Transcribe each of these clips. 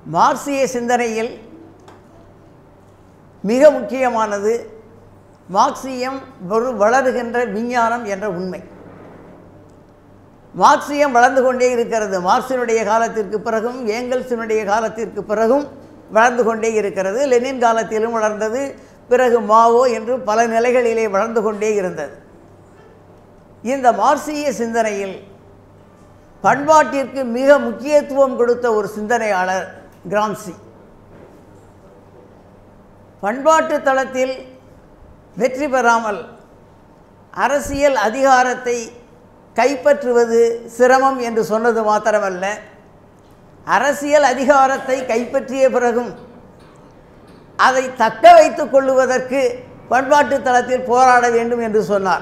மார்க்சிய சிந்தனையில் மிக முக்கியமானது மார்க்சியம் ஒரு வளருகின்ற விஞ்ஞானம் என்ற உண்மை மார்க்சியம் வளர்ந்து கொண்டே இருக்கிறது மார்க்சினுடைய காலத்திற்கு பிறகும் ஏங்கல்ஸினுடைய காலத்திற்கு பிறகும் வளர்ந்து கொண்டே இருக்கிறது லெனின் காலத்திலும் வளர்ந்தது பிறகு மாவோ என்று பல நிலைகளிலே வளர்ந்து கொண்டே இருந்தது இந்த மார்க்சிய சிந்தனையில் பண்பாட்டிற்கு மிக முக்கியத்துவம் கொடுத்த ஒரு சிந்தனையாளர் கிராம்சி பண்பாட்டு தளத்தில் வெற்றி பெறாமல் அரசியல் அதிகாரத்தை கைப்பற்றுவது சிரமம் என்று சொன்னது மாத்திரமல்ல அரசியல் அதிகாரத்தை கைப்பற்றிய பிறகும் அதை தக்க வைத்துக் கொள்ளுவதற்கு பண்பாட்டு தளத்தில் போராட வேண்டும் என்று சொன்னார்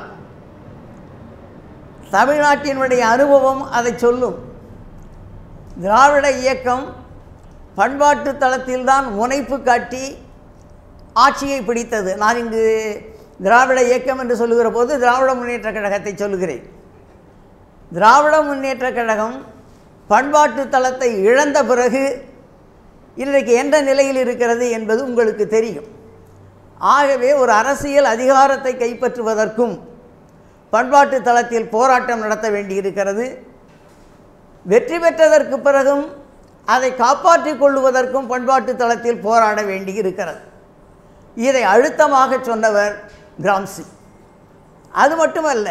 தமிழ்நாட்டினுடைய அனுபவம் அதை சொல்லும் திராவிட இயக்கம் பண்பாட்டு தளத்தில்தான் முனைப்பு காட்டி ஆட்சியை பிடித்தது நான் இங்கு திராவிட இயக்கம் என்று சொல்லுகிற போது திராவிட முன்னேற்ற கழகத்தை சொல்லுகிறேன் திராவிட முன்னேற்ற கழகம் பண்பாட்டு தளத்தை இழந்த பிறகு இன்றைக்கு எந்த நிலையில் இருக்கிறது என்பது உங்களுக்கு தெரியும் ஆகவே ஒரு அரசியல் அதிகாரத்தை கைப்பற்றுவதற்கும் பண்பாட்டு தளத்தில் போராட்டம் நடத்த வேண்டியிருக்கிறது வெற்றி பெற்றதற்கு பிறகும் அதை காப்பாற்றிக் கொள்வதற்கும் பண்பாட்டு தளத்தில் போராட வேண்டியிருக்கிறது இதை அழுத்தமாக சொன்னவர் கிராம்சி அது மட்டுமல்ல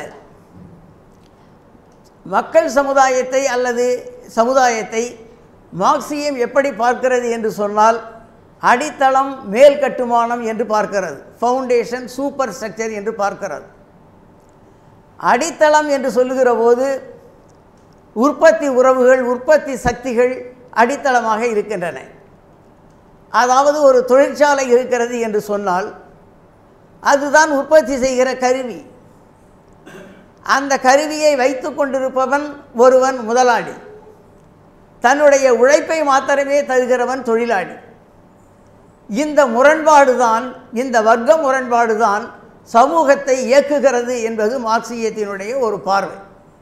மக்கள் சமுதாயத்தை அல்லது சமுதாயத்தை மார்க்சியம் எப்படி பார்க்கிறது என்று சொன்னால் அடித்தளம் மேல் கட்டுமானம் என்று பார்க்கிறது ஃபவுண்டேஷன் சூப்பர் ஸ்ட்ரக்சர் என்று பார்க்கிறது அடித்தளம் என்று சொல்லுகிற போது உற்பத்தி உறவுகள் உற்பத்தி சக்திகள் அடித்தளமாக இருக்கின்றன அதாவது ஒரு தொழிற்சாலை இருக்கிறது என்று சொன்னால் அதுதான் உற்பத்தி செய்கிற கருவி அந்த கருவியை வைத்து கொண்டிருப்பவன் ஒருவன் முதலாளி தன்னுடைய உழைப்பை மாத்திரமே தருகிறவன் தொழிலாளி இந்த முரண்பாடு தான் இந்த வர்க்க முரண்பாடு தான் சமூகத்தை இயக்குகிறது என்பது மார்க்சியத்தினுடைய ஒரு பார்வை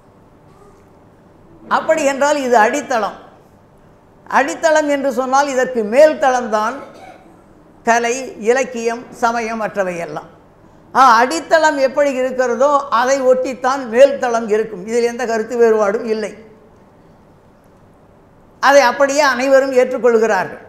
அப்படி என்றால் இது அடித்தளம் அடித்தளம் என்று சொன்னால் இதற்கு மேல்தளம்தான் கலை இலக்கியம் சமயம் மற்றவை எல்லாம் ஆ அடித்தளம் எப்படி இருக்கிறதோ அதை ஒட்டித்தான் மேல்தளம் இருக்கும் இதில் எந்த கருத்து வேறுபாடும் இல்லை அதை அப்படியே அனைவரும் ஏற்றுக்கொள்கிறார்கள்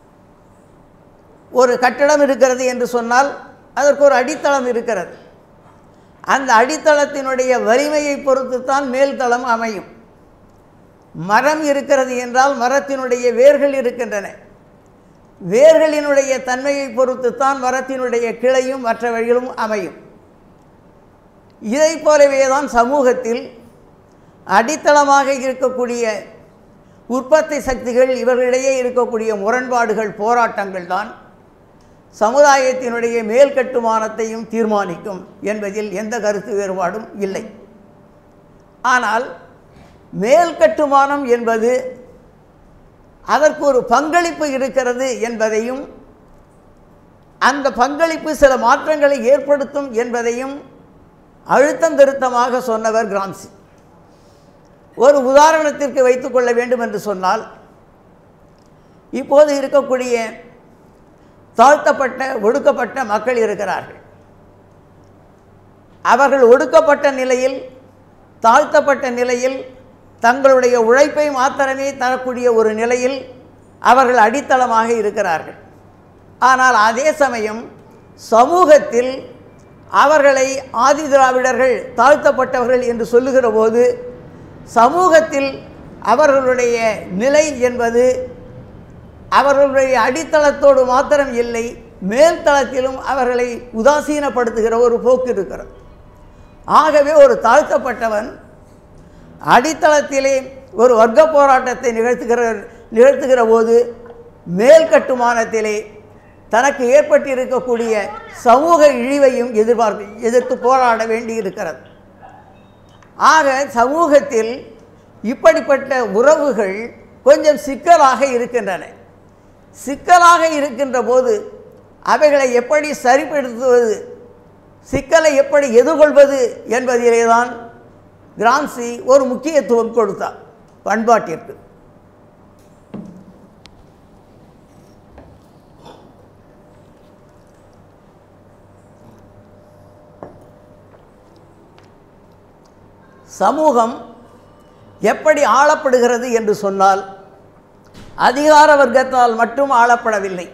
ஒரு கட்டடம் இருக்கிறது என்று சொன்னால் அதற்கு ஒரு அடித்தளம் இருக்கிறது அந்த அடித்தளத்தினுடைய வலிமையை பொறுத்து தான் மேல்தளம் அமையும் மரம் இருக்கிறது என்றால் மரத்தினுடைய வேர்கள் இருக்கின்றன வேர்களினுடைய தன்மையை பொறுத்து தான் மரத்தினுடைய கிளையும் மற்றவைகளும் அமையும் இதை போலவே தான் சமூகத்தில் அடித்தளமாக இருக்கக்கூடிய உற்பத்தி சக்திகள் இவர்களிடையே இருக்கக்கூடிய முரண்பாடுகள் போராட்டங்கள் தான் சமுதாயத்தினுடைய மேல் கட்டுமானத்தையும் தீர்மானிக்கும் என்பதில் எந்த கருத்து வேறுபாடும் இல்லை ஆனால் மேல் கட்டுமானம் என்பது அதற்கு ஒரு பங்களிப்பு இருக்கிறது என்பதையும் அந்த பங்களிப்பு சில மாற்றங்களை ஏற்படுத்தும் என்பதையும் அழுத்தம் திருத்தமாக சொன்னவர் கிராம்சி ஒரு உதாரணத்திற்கு வைத்துக்கொள்ள வேண்டும் என்று சொன்னால் இப்போது இருக்கக்கூடிய தாழ்த்தப்பட்ட ஒடுக்கப்பட்ட மக்கள் இருக்கிறார்கள் அவர்கள் ஒடுக்கப்பட்ட நிலையில் தாழ்த்தப்பட்ட நிலையில் தங்களுடைய உழைப்பை மாத்திரமே தரக்கூடிய ஒரு நிலையில் அவர்கள் அடித்தளமாக இருக்கிறார்கள் ஆனால் அதே சமயம் சமூகத்தில் அவர்களை ஆதி திராவிடர்கள் தாழ்த்தப்பட்டவர்கள் என்று சொல்லுகிற போது சமூகத்தில் அவர்களுடைய நிலை என்பது அவர்களுடைய அடித்தளத்தோடு மாத்திரம் இல்லை மேல்தளத்திலும் அவர்களை உதாசீனப்படுத்துகிற ஒரு போக்கு இருக்கிறது ஆகவே ஒரு தாழ்த்தப்பட்டவன் அடித்தளத்திலே ஒரு வர்க்க போராட்டத்தை நிகழ்த்துகிற நிகழ்த்துகிற போது மேல் கட்டுமானத்திலே தனக்கு ஏற்பட்டிருக்கக்கூடிய சமூக இழிவையும் எதிர்பார்க்க எதிர்த்து போராட வேண்டியிருக்கிறது ஆக சமூகத்தில் இப்படிப்பட்ட உறவுகள் கொஞ்சம் சிக்கலாக இருக்கின்றன சிக்கலாக இருக்கின்ற போது அவைகளை எப்படி சரிப்படுத்துவது சிக்கலை எப்படி எதிர்கொள்வது என்பதிலே தான் கிராம்சி ஒரு முக்கியத்துவம் கொடுத்தார் பண்பாட்டிற்கு சமூகம் எப்படி ஆளப்படுகிறது என்று சொன்னால் அதிகார வர்க்கத்தால் மட்டும் ஆளப்படவில்லை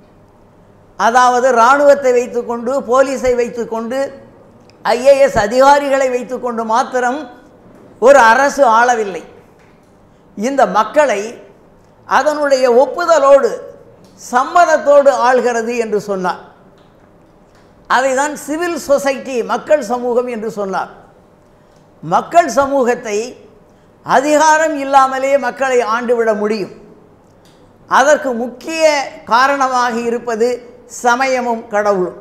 அதாவது இராணுவத்தை வைத்துக்கொண்டு போலீஸை வைத்துக்கொண்டு ஐஏஎஸ் அதிகாரிகளை வைத்துக்கொண்டு மாத்திரம் ஒரு அரசு ஆளவில்லை இந்த மக்களை அதனுடைய ஒப்புதலோடு சம்மதத்தோடு ஆள்கிறது என்று சொன்னார் அதைதான் சிவில் சொசைட்டி மக்கள் சமூகம் என்று சொன்னார் மக்கள் சமூகத்தை அதிகாரம் இல்லாமலே மக்களை ஆண்டுவிட முடியும் அதற்கு முக்கிய காரணமாக இருப்பது சமயமும் கடவுளும்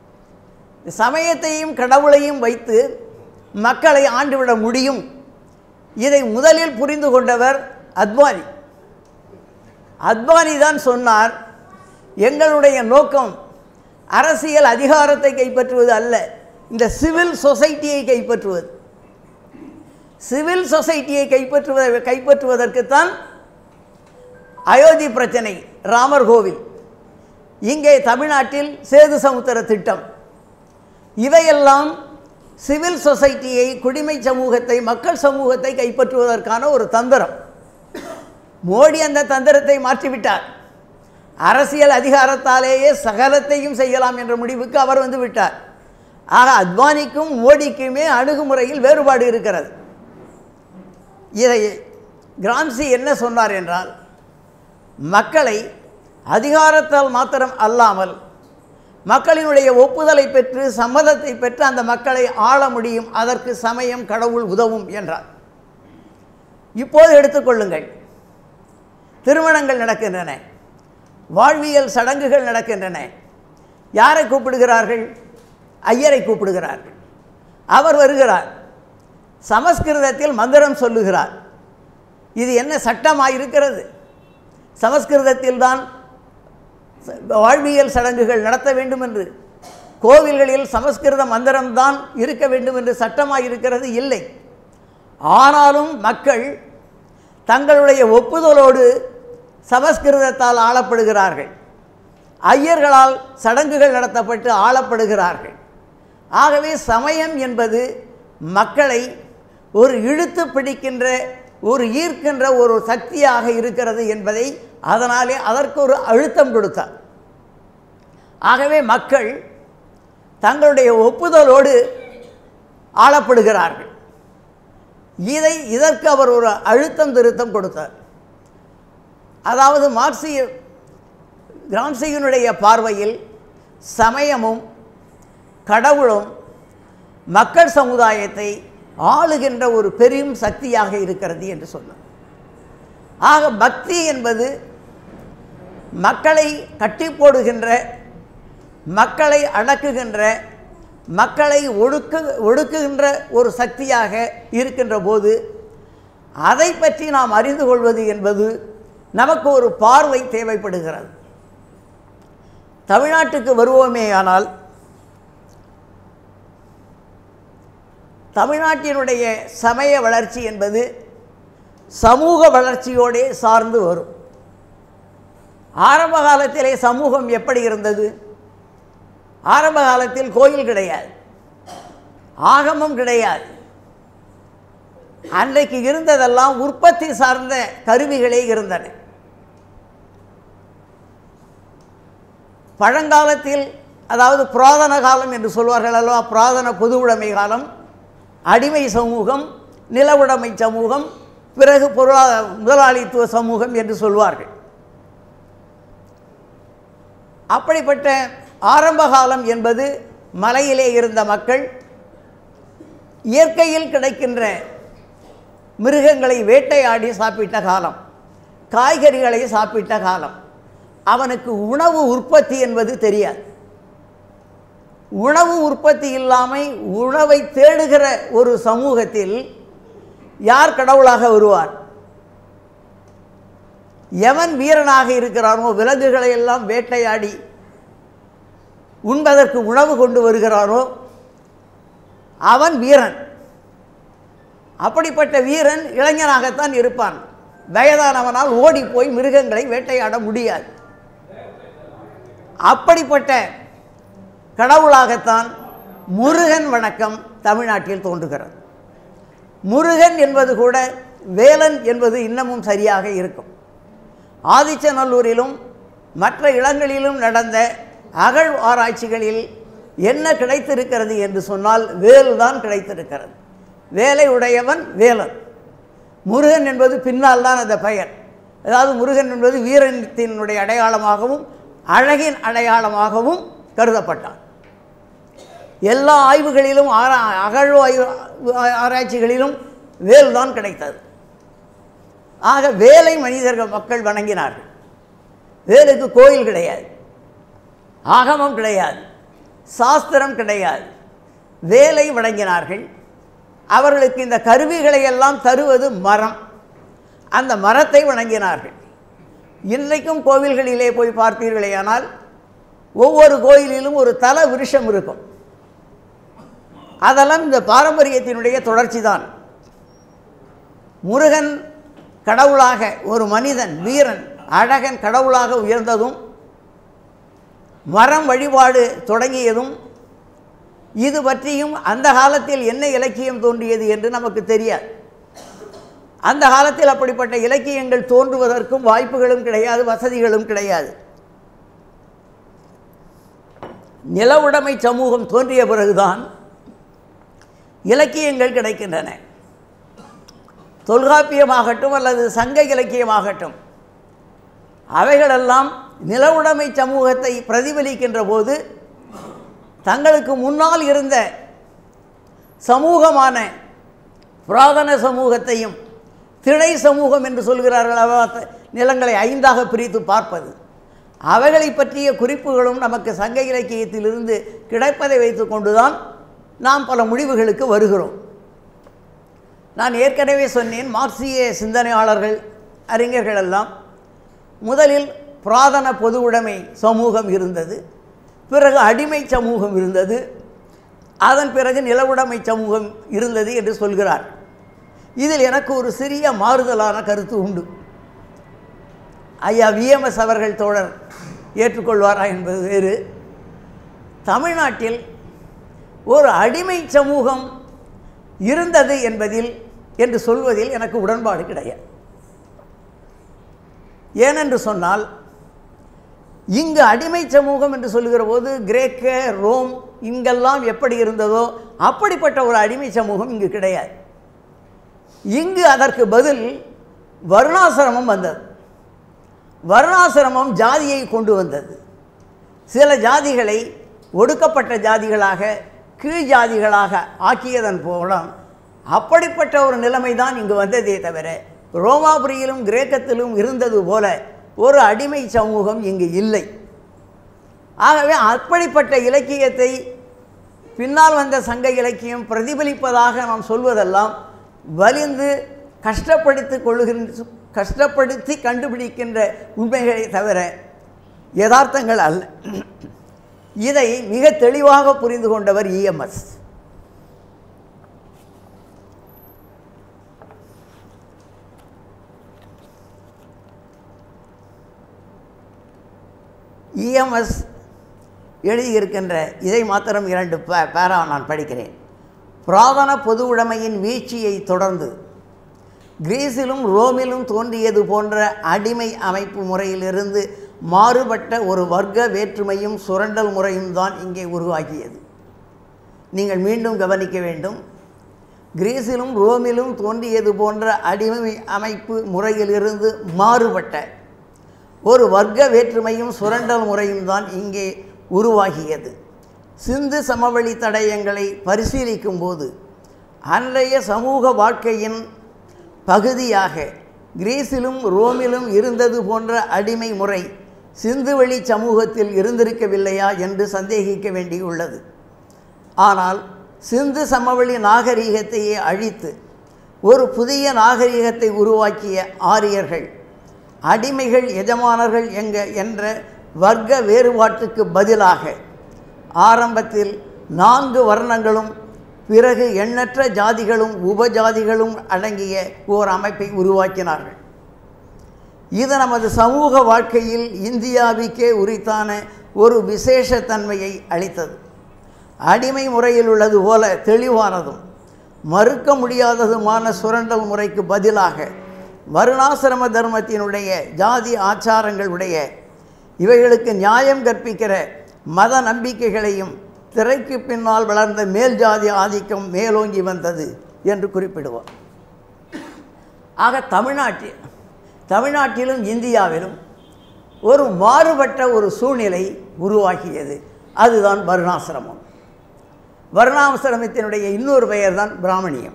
சமயத்தையும் கடவுளையும் வைத்து மக்களை ஆண்டுவிட முடியும் இதை முதலில் புரிந்து கொண்டவர் அத்வானி அத்வானி தான் சொன்னார் எங்களுடைய நோக்கம் அரசியல் அதிகாரத்தை கைப்பற்றுவது அல்ல இந்த சிவில் சொசைட்டியை கைப்பற்றுவது சிவில் சொசைட்டியை கைப்பற்றுவத கைப்பற்றுவதற்குத்தான் அயோத்தி பிரச்சனை ராமர் கோவில் இங்கே தமிழ்நாட்டில் சேது சமுத்திர திட்டம் இவையெல்லாம் சிவில் சொசைட்டியை குடிமை சமூகத்தை மக்கள் சமூகத்தை கைப்பற்றுவதற்கான ஒரு தந்திரம் மோடி அந்த தந்திரத்தை மாற்றிவிட்டார் அரசியல் அதிகாரத்தாலேயே சகலத்தையும் செய்யலாம் என்ற முடிவுக்கு அவர் வந்து விட்டார் ஆக அத்வானிக்கும் மோடிக்குமே அணுகுமுறையில் வேறுபாடு இருக்கிறது இதை கிராம்சி என்ன சொன்னார் என்றால் மக்களை அதிகாரத்தால் மாத்திரம் அல்லாமல் மக்களினுடைய ஒப்புதலை பெற்று சம்மதத்தை பெற்று அந்த மக்களை ஆள முடியும் அதற்கு சமயம் கடவுள் உதவும் என்றார் இப்போது எடுத்துக்கொள்ளுங்கள் திருமணங்கள் நடக்கின்றன வாழ்வியல் சடங்குகள் நடக்கின்றன யாரை கூப்பிடுகிறார்கள் ஐயரை கூப்பிடுகிறார்கள் அவர் வருகிறார் சமஸ்கிருதத்தில் மந்திரம் சொல்லுகிறார் இது என்ன சட்டமாக இருக்கிறது சமஸ்கிருதத்தில் தான் வாழ்வியல் சடங்குகள் நடத்த வேண்டும் என்று கோவில்களில் சமஸ்கிருத மந்திரம்தான் இருக்க வேண்டும் என்று சட்டமாக இருக்கிறது இல்லை ஆனாலும் மக்கள் தங்களுடைய ஒப்புதலோடு சமஸ்கிருதத்தால் ஆளப்படுகிறார்கள் ஐயர்களால் சடங்குகள் நடத்தப்பட்டு ஆளப்படுகிறார்கள் ஆகவே சமயம் என்பது மக்களை ஒரு இழுத்து பிடிக்கின்ற ஒரு ஈர்க்கின்ற ஒரு சக்தியாக இருக்கிறது என்பதை அதனாலே அதற்கு ஒரு அழுத்தம் கொடுத்தார் ஆகவே மக்கள் தங்களுடைய ஒப்புதலோடு ஆளப்படுகிறார்கள் இதை இதற்கு அவர் ஒரு அழுத்தம் திருத்தம் கொடுத்தார் அதாவது மார்க்சிய கிராம்சியினுடைய பார்வையில் சமயமும் கடவுளும் மக்கள் சமுதாயத்தை ஆளுகின்ற ஒரு பெரும் சக்தியாக இருக்கிறது என்று சொன்னார் ஆக பக்தி என்பது மக்களை கட்டி போடுகின்ற மக்களை அடக்குகின்ற மக்களை ஒடுக்கு ஒடுக்குகின்ற ஒரு சக்தியாக இருக்கின்ற போது அதை பற்றி நாம் அறிந்து கொள்வது என்பது நமக்கு ஒரு பார்வை தேவைப்படுகிறது தமிழ்நாட்டுக்கு வருவோமேயானால் தமிழ்நாட்டினுடைய சமய வளர்ச்சி என்பது சமூக வளர்ச்சியோடே சார்ந்து வரும் ஆரம்ப காலத்திலே சமூகம் எப்படி இருந்தது ஆரம்ப காலத்தில் கோயில் கிடையாது ஆகமம் கிடையாது அன்றைக்கு இருந்ததெல்லாம் உற்பத்தி சார்ந்த கருவிகளே இருந்தன பழங்காலத்தில் அதாவது புராதன காலம் என்று சொல்வார்கள் அல்லவா புராதன பொது உடைமை காலம் அடிமை சமூகம் நிலவுடைமை சமூகம் பிறகு பொருளா முதலாளித்துவ சமூகம் என்று சொல்வார்கள் அப்படிப்பட்ட ஆரம்ப காலம் என்பது மலையிலே இருந்த மக்கள் இயற்கையில் கிடைக்கின்ற மிருகங்களை வேட்டையாடி சாப்பிட்ட காலம் காய்கறிகளை சாப்பிட்ட காலம் அவனுக்கு உணவு உற்பத்தி என்பது தெரியாது உணவு உற்பத்தி இல்லாமல் உணவை தேடுகிற ஒரு சமூகத்தில் யார் கடவுளாக வருவார் எவன் வீரனாக இருக்கிறானோ விலங்குகளை எல்லாம் வேட்டையாடி உண்பதற்கு உணவு கொண்டு வருகிறானோ அவன் வீரன் அப்படிப்பட்ட வீரன் இளைஞனாகத்தான் இருப்பான் வயதானவனால் ஓடி போய் மிருகங்களை வேட்டையாட முடியாது அப்படிப்பட்ட கடவுளாகத்தான் முருகன் வணக்கம் தமிழ்நாட்டில் தோன்றுகிறது முருகன் என்பது கூட வேலன் என்பது இன்னமும் சரியாக இருக்கும் ஆதிச்சநல்லூரிலும் மற்ற இடங்களிலும் நடந்த அகழ் ஆராய்ச்சிகளில் என்ன கிடைத்திருக்கிறது என்று சொன்னால் வேல் தான் கிடைத்திருக்கிறது வேலை உடையவன் வேலன் முருகன் என்பது பின்னால் தான் அந்த பெயர் அதாவது முருகன் என்பது வீரத்தினுடைய அடையாளமாகவும் அழகின் அடையாளமாகவும் கருதப்பட்டான் எல்லா ஆய்வுகளிலும் ஆரா அகழ்வு ஆய்வு ஆராய்ச்சிகளிலும் வேல் தான் கிடைத்தது ஆக வேலை மனிதர்கள் மக்கள் வணங்கினார்கள் வேலுக்கு கோயில் கிடையாது ஆகமம் கிடையாது சாஸ்திரம் கிடையாது வேலை வணங்கினார்கள் அவர்களுக்கு இந்த கருவிகளை எல்லாம் தருவது மரம் அந்த மரத்தை வணங்கினார்கள் இன்றைக்கும் கோவில்களிலே போய் பார்த்தீர்களேயானால் ஒவ்வொரு கோயிலிலும் ஒரு தல விருஷம் இருக்கும் அதெல்லாம் இந்த பாரம்பரியத்தினுடைய தொடர்ச்சி தான் முருகன் கடவுளாக ஒரு மனிதன் வீரன் அழகன் கடவுளாக உயர்ந்ததும் மரம் வழிபாடு தொடங்கியதும் இது பற்றியும் அந்த காலத்தில் என்ன இலக்கியம் தோன்றியது என்று நமக்கு தெரியாது அந்த காலத்தில் அப்படிப்பட்ட இலக்கியங்கள் தோன்றுவதற்கும் வாய்ப்புகளும் கிடையாது வசதிகளும் கிடையாது நில உடைமை சமூகம் தோன்றிய பிறகுதான் இலக்கியங்கள் கிடைக்கின்றன தொல்காப்பியமாகட்டும் அல்லது சங்க இலக்கியமாகட்டும் அவைகளெல்லாம் நில உடைமை சமூகத்தை பிரதிபலிக்கின்ற போது தங்களுக்கு முன்னால் இருந்த சமூகமான புராதன சமூகத்தையும் திணை சமூகம் என்று சொல்கிறார்கள் அவ நிலங்களை ஐந்தாக பிரித்து பார்ப்பது அவைகளை பற்றிய குறிப்புகளும் நமக்கு சங்க இலக்கியத்திலிருந்து கிடைப்பதை வைத்துக்கொண்டு தான் நாம் பல முடிவுகளுக்கு வருகிறோம் நான் ஏற்கனவே சொன்னேன் மார்க்சிய சிந்தனையாளர்கள் அறிஞர்கள் எல்லாம் முதலில் புராதன பொது உடைமை சமூகம் இருந்தது பிறகு அடிமை சமூகம் இருந்தது அதன் பிறகு நிலவுடைமை சமூகம் இருந்தது என்று சொல்கிறார் இதில் எனக்கு ஒரு சிறிய மாறுதலான கருத்து உண்டு ஐயா விஎம்எஸ் அவர்கள் தோழர் ஏற்றுக்கொள்வாரா என்பது வேறு தமிழ்நாட்டில் ஒரு அடிமை சமூகம் இருந்தது என்பதில் என்று சொல்வதில் எனக்கு உடன்பாடு கிடையாது ஏனென்று சொன்னால் இங்கு அடிமை சமூகம் என்று சொல்லுகிற போது கிரேக்க ரோம் இங்கெல்லாம் எப்படி இருந்ததோ அப்படிப்பட்ட ஒரு அடிமை சமூகம் இங்கு கிடையாது இங்கு அதற்கு பதில் வருணாசிரமம் வந்தது வருணாசிரமம் ஜாதியை கொண்டு வந்தது சில ஜாதிகளை ஒடுக்கப்பட்ட ஜாதிகளாக கீழ் ஜாதிகளாக ஆக்கியதன் மூலம் அப்படிப்பட்ட ஒரு நிலைமை தான் இங்கு வந்ததே தவிர ரோமாபுரியிலும் கிரேக்கத்திலும் இருந்தது போல ஒரு அடிமை சமூகம் இங்கு இல்லை ஆகவே அப்படிப்பட்ட இலக்கியத்தை பின்னால் வந்த சங்க இலக்கியம் பிரதிபலிப்பதாக நாம் சொல்வதெல்லாம் வலிந்து கஷ்டப்படுத்தி கொள்ளுகின்ற கஷ்டப்படுத்தி கண்டுபிடிக்கின்ற உண்மைகளை தவிர யதார்த்தங்கள் அல்ல இதை மிக தெளிவாக புரிந்து கொண்டவர் இஎம்எஸ் இஎம்எஸ் எழுதியிருக்கின்ற இதை மாத்திரம் இரண்டு பே பேரா நான் படிக்கிறேன் புராதன பொது உடைமையின் வீழ்ச்சியை தொடர்ந்து கிரீஸிலும் ரோமிலும் தோன்றியது போன்ற அடிமை அமைப்பு முறையிலிருந்து மாறுபட்ட ஒரு வர்க்க வேற்றுமையும் சுரண்டல் முறையும் தான் இங்கே உருவாக்கியது நீங்கள் மீண்டும் கவனிக்க வேண்டும் கிரீஸிலும் ரோமிலும் தோன்றியது போன்ற அடிமை அமைப்பு முறையிலிருந்து மாறுபட்ட ஒரு வர்க்க வேற்றுமையும் சுரண்டல் முறையும் தான் இங்கே உருவாகியது சிந்து சமவெளி தடயங்களை பரிசீலிக்கும் போது அன்றைய சமூக வாழ்க்கையின் பகுதியாக கிரீஸிலும் ரோமிலும் இருந்தது போன்ற அடிமை முறை சிந்துவெளி சமூகத்தில் இருந்திருக்கவில்லையா என்று சந்தேகிக்க வேண்டியுள்ளது ஆனால் சிந்து சமவெளி நாகரீகத்தையே அழித்து ஒரு புதிய நாகரீகத்தை உருவாக்கிய ஆரியர்கள் அடிமைகள் எஜமானர்கள் எங்க என்ற வர்க்க வேறுபாட்டுக்கு பதிலாக ஆரம்பத்தில் நான்கு வர்ணங்களும் பிறகு எண்ணற்ற ஜாதிகளும் உபஜாதிகளும் அடங்கிய ஓர் அமைப்பை உருவாக்கினார்கள் இது நமது சமூக வாழ்க்கையில் இந்தியாவுக்கே உரித்தான ஒரு விசேஷத்தன்மையை அளித்தது அடிமை முறையில் உள்ளது போல தெளிவானதும் மறுக்க முடியாததுமான சுரண்டல் முறைக்கு பதிலாக வருணாசிரம தர்மத்தினுடைய ஜாதி ஆச்சாரங்களுடைய இவைகளுக்கு நியாயம் கற்பிக்கிற மத நம்பிக்கைகளையும் திரைக்கு பின்னால் வளர்ந்த மேல் ஜாதி ஆதிக்கம் மேலோங்கி வந்தது என்று குறிப்பிடுவோம் ஆக தமிழ்நாட்டில் தமிழ்நாட்டிலும் இந்தியாவிலும் ஒரு மாறுபட்ட ஒரு சூழ்நிலை உருவாகியது அதுதான் வருணாசிரமம் வருணாசிரமத்தினுடைய இன்னொரு பெயர் தான் பிராமணியம்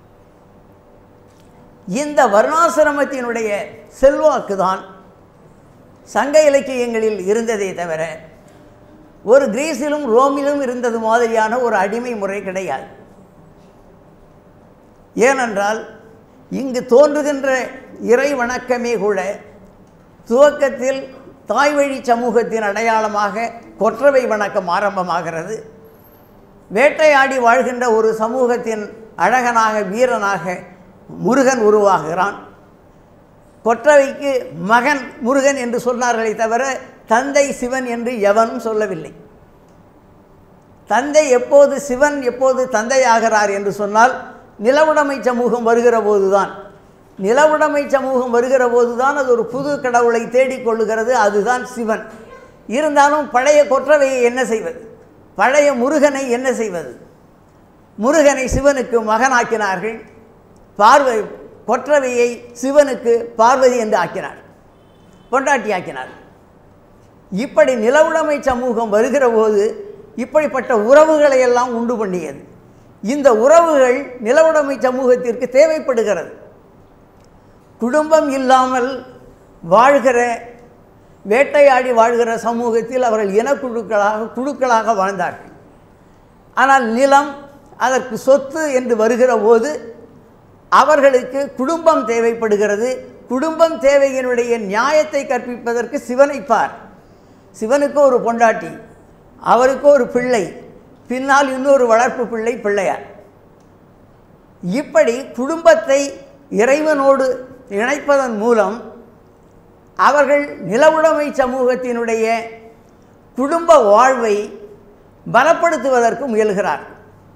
இந்த வருணாசிரமத்தினுடைய செல்வாக்கு தான் சங்க இலக்கியங்களில் இருந்ததே தவிர ஒரு கிரீஸிலும் ரோமிலும் இருந்தது மாதிரியான ஒரு அடிமை முறை கிடையாது ஏனென்றால் இங்கு தோன்றுகின்ற இறை வணக்கமே கூட துவக்கத்தில் தாய்வழி சமூகத்தின் அடையாளமாக கொற்றவை வணக்கம் ஆரம்பமாகிறது வேட்டையாடி வாழ்கின்ற ஒரு சமூகத்தின் அழகனாக வீரனாக முருகன் உருவாகிறான் கொற்றவைக்கு மகன் முருகன் என்று சொன்னார்களே தவிர தந்தை சிவன் என்று எவனும் சொல்லவில்லை தந்தை எப்போது சிவன் எப்போது தந்தையாகிறார் என்று சொன்னால் நிலவுடைமை சமூகம் வருகிற போதுதான் நிலவுடைமை சமூகம் வருகிற போதுதான் அது ஒரு புது கடவுளை தேடிக்கொள்ளுகிறது அதுதான் சிவன் இருந்தாலும் பழைய கொற்றவையை என்ன செய்வது பழைய முருகனை என்ன செய்வது முருகனை சிவனுக்கு மகனாக்கினார்கள் பார்வை கொற்றவையை சிவனுக்கு பார்வதி என்று ஆக்கினார் பொண்டாட்டி ஆக்கினார் இப்படி நிலவுடைமை சமூகம் வருகிற போது இப்படிப்பட்ட உறவுகளை எல்லாம் உண்டு பண்ணியது இந்த உறவுகள் நிலவுடைமை சமூகத்திற்கு தேவைப்படுகிறது குடும்பம் இல்லாமல் வாழ்கிற வேட்டையாடி வாழ்கிற சமூகத்தில் அவர்கள் இனக்குழுக்களாக குழுக்களாக வாழ்ந்தார்கள் ஆனால் நிலம் அதற்கு சொத்து என்று வருகிற போது அவர்களுக்கு குடும்பம் தேவைப்படுகிறது குடும்பம் தேவையினுடைய நியாயத்தை கற்பிப்பதற்கு சிவனை பார் சிவனுக்கு ஒரு பொண்டாட்டி அவருக்கு ஒரு பிள்ளை பின்னால் இன்னொரு வளர்ப்பு பிள்ளை பிள்ளையார் இப்படி குடும்பத்தை இறைவனோடு இணைப்பதன் மூலம் அவர்கள் நிலவுடைமை சமூகத்தினுடைய குடும்ப வாழ்வை பலப்படுத்துவதற்கு முயல்கிறார்கள்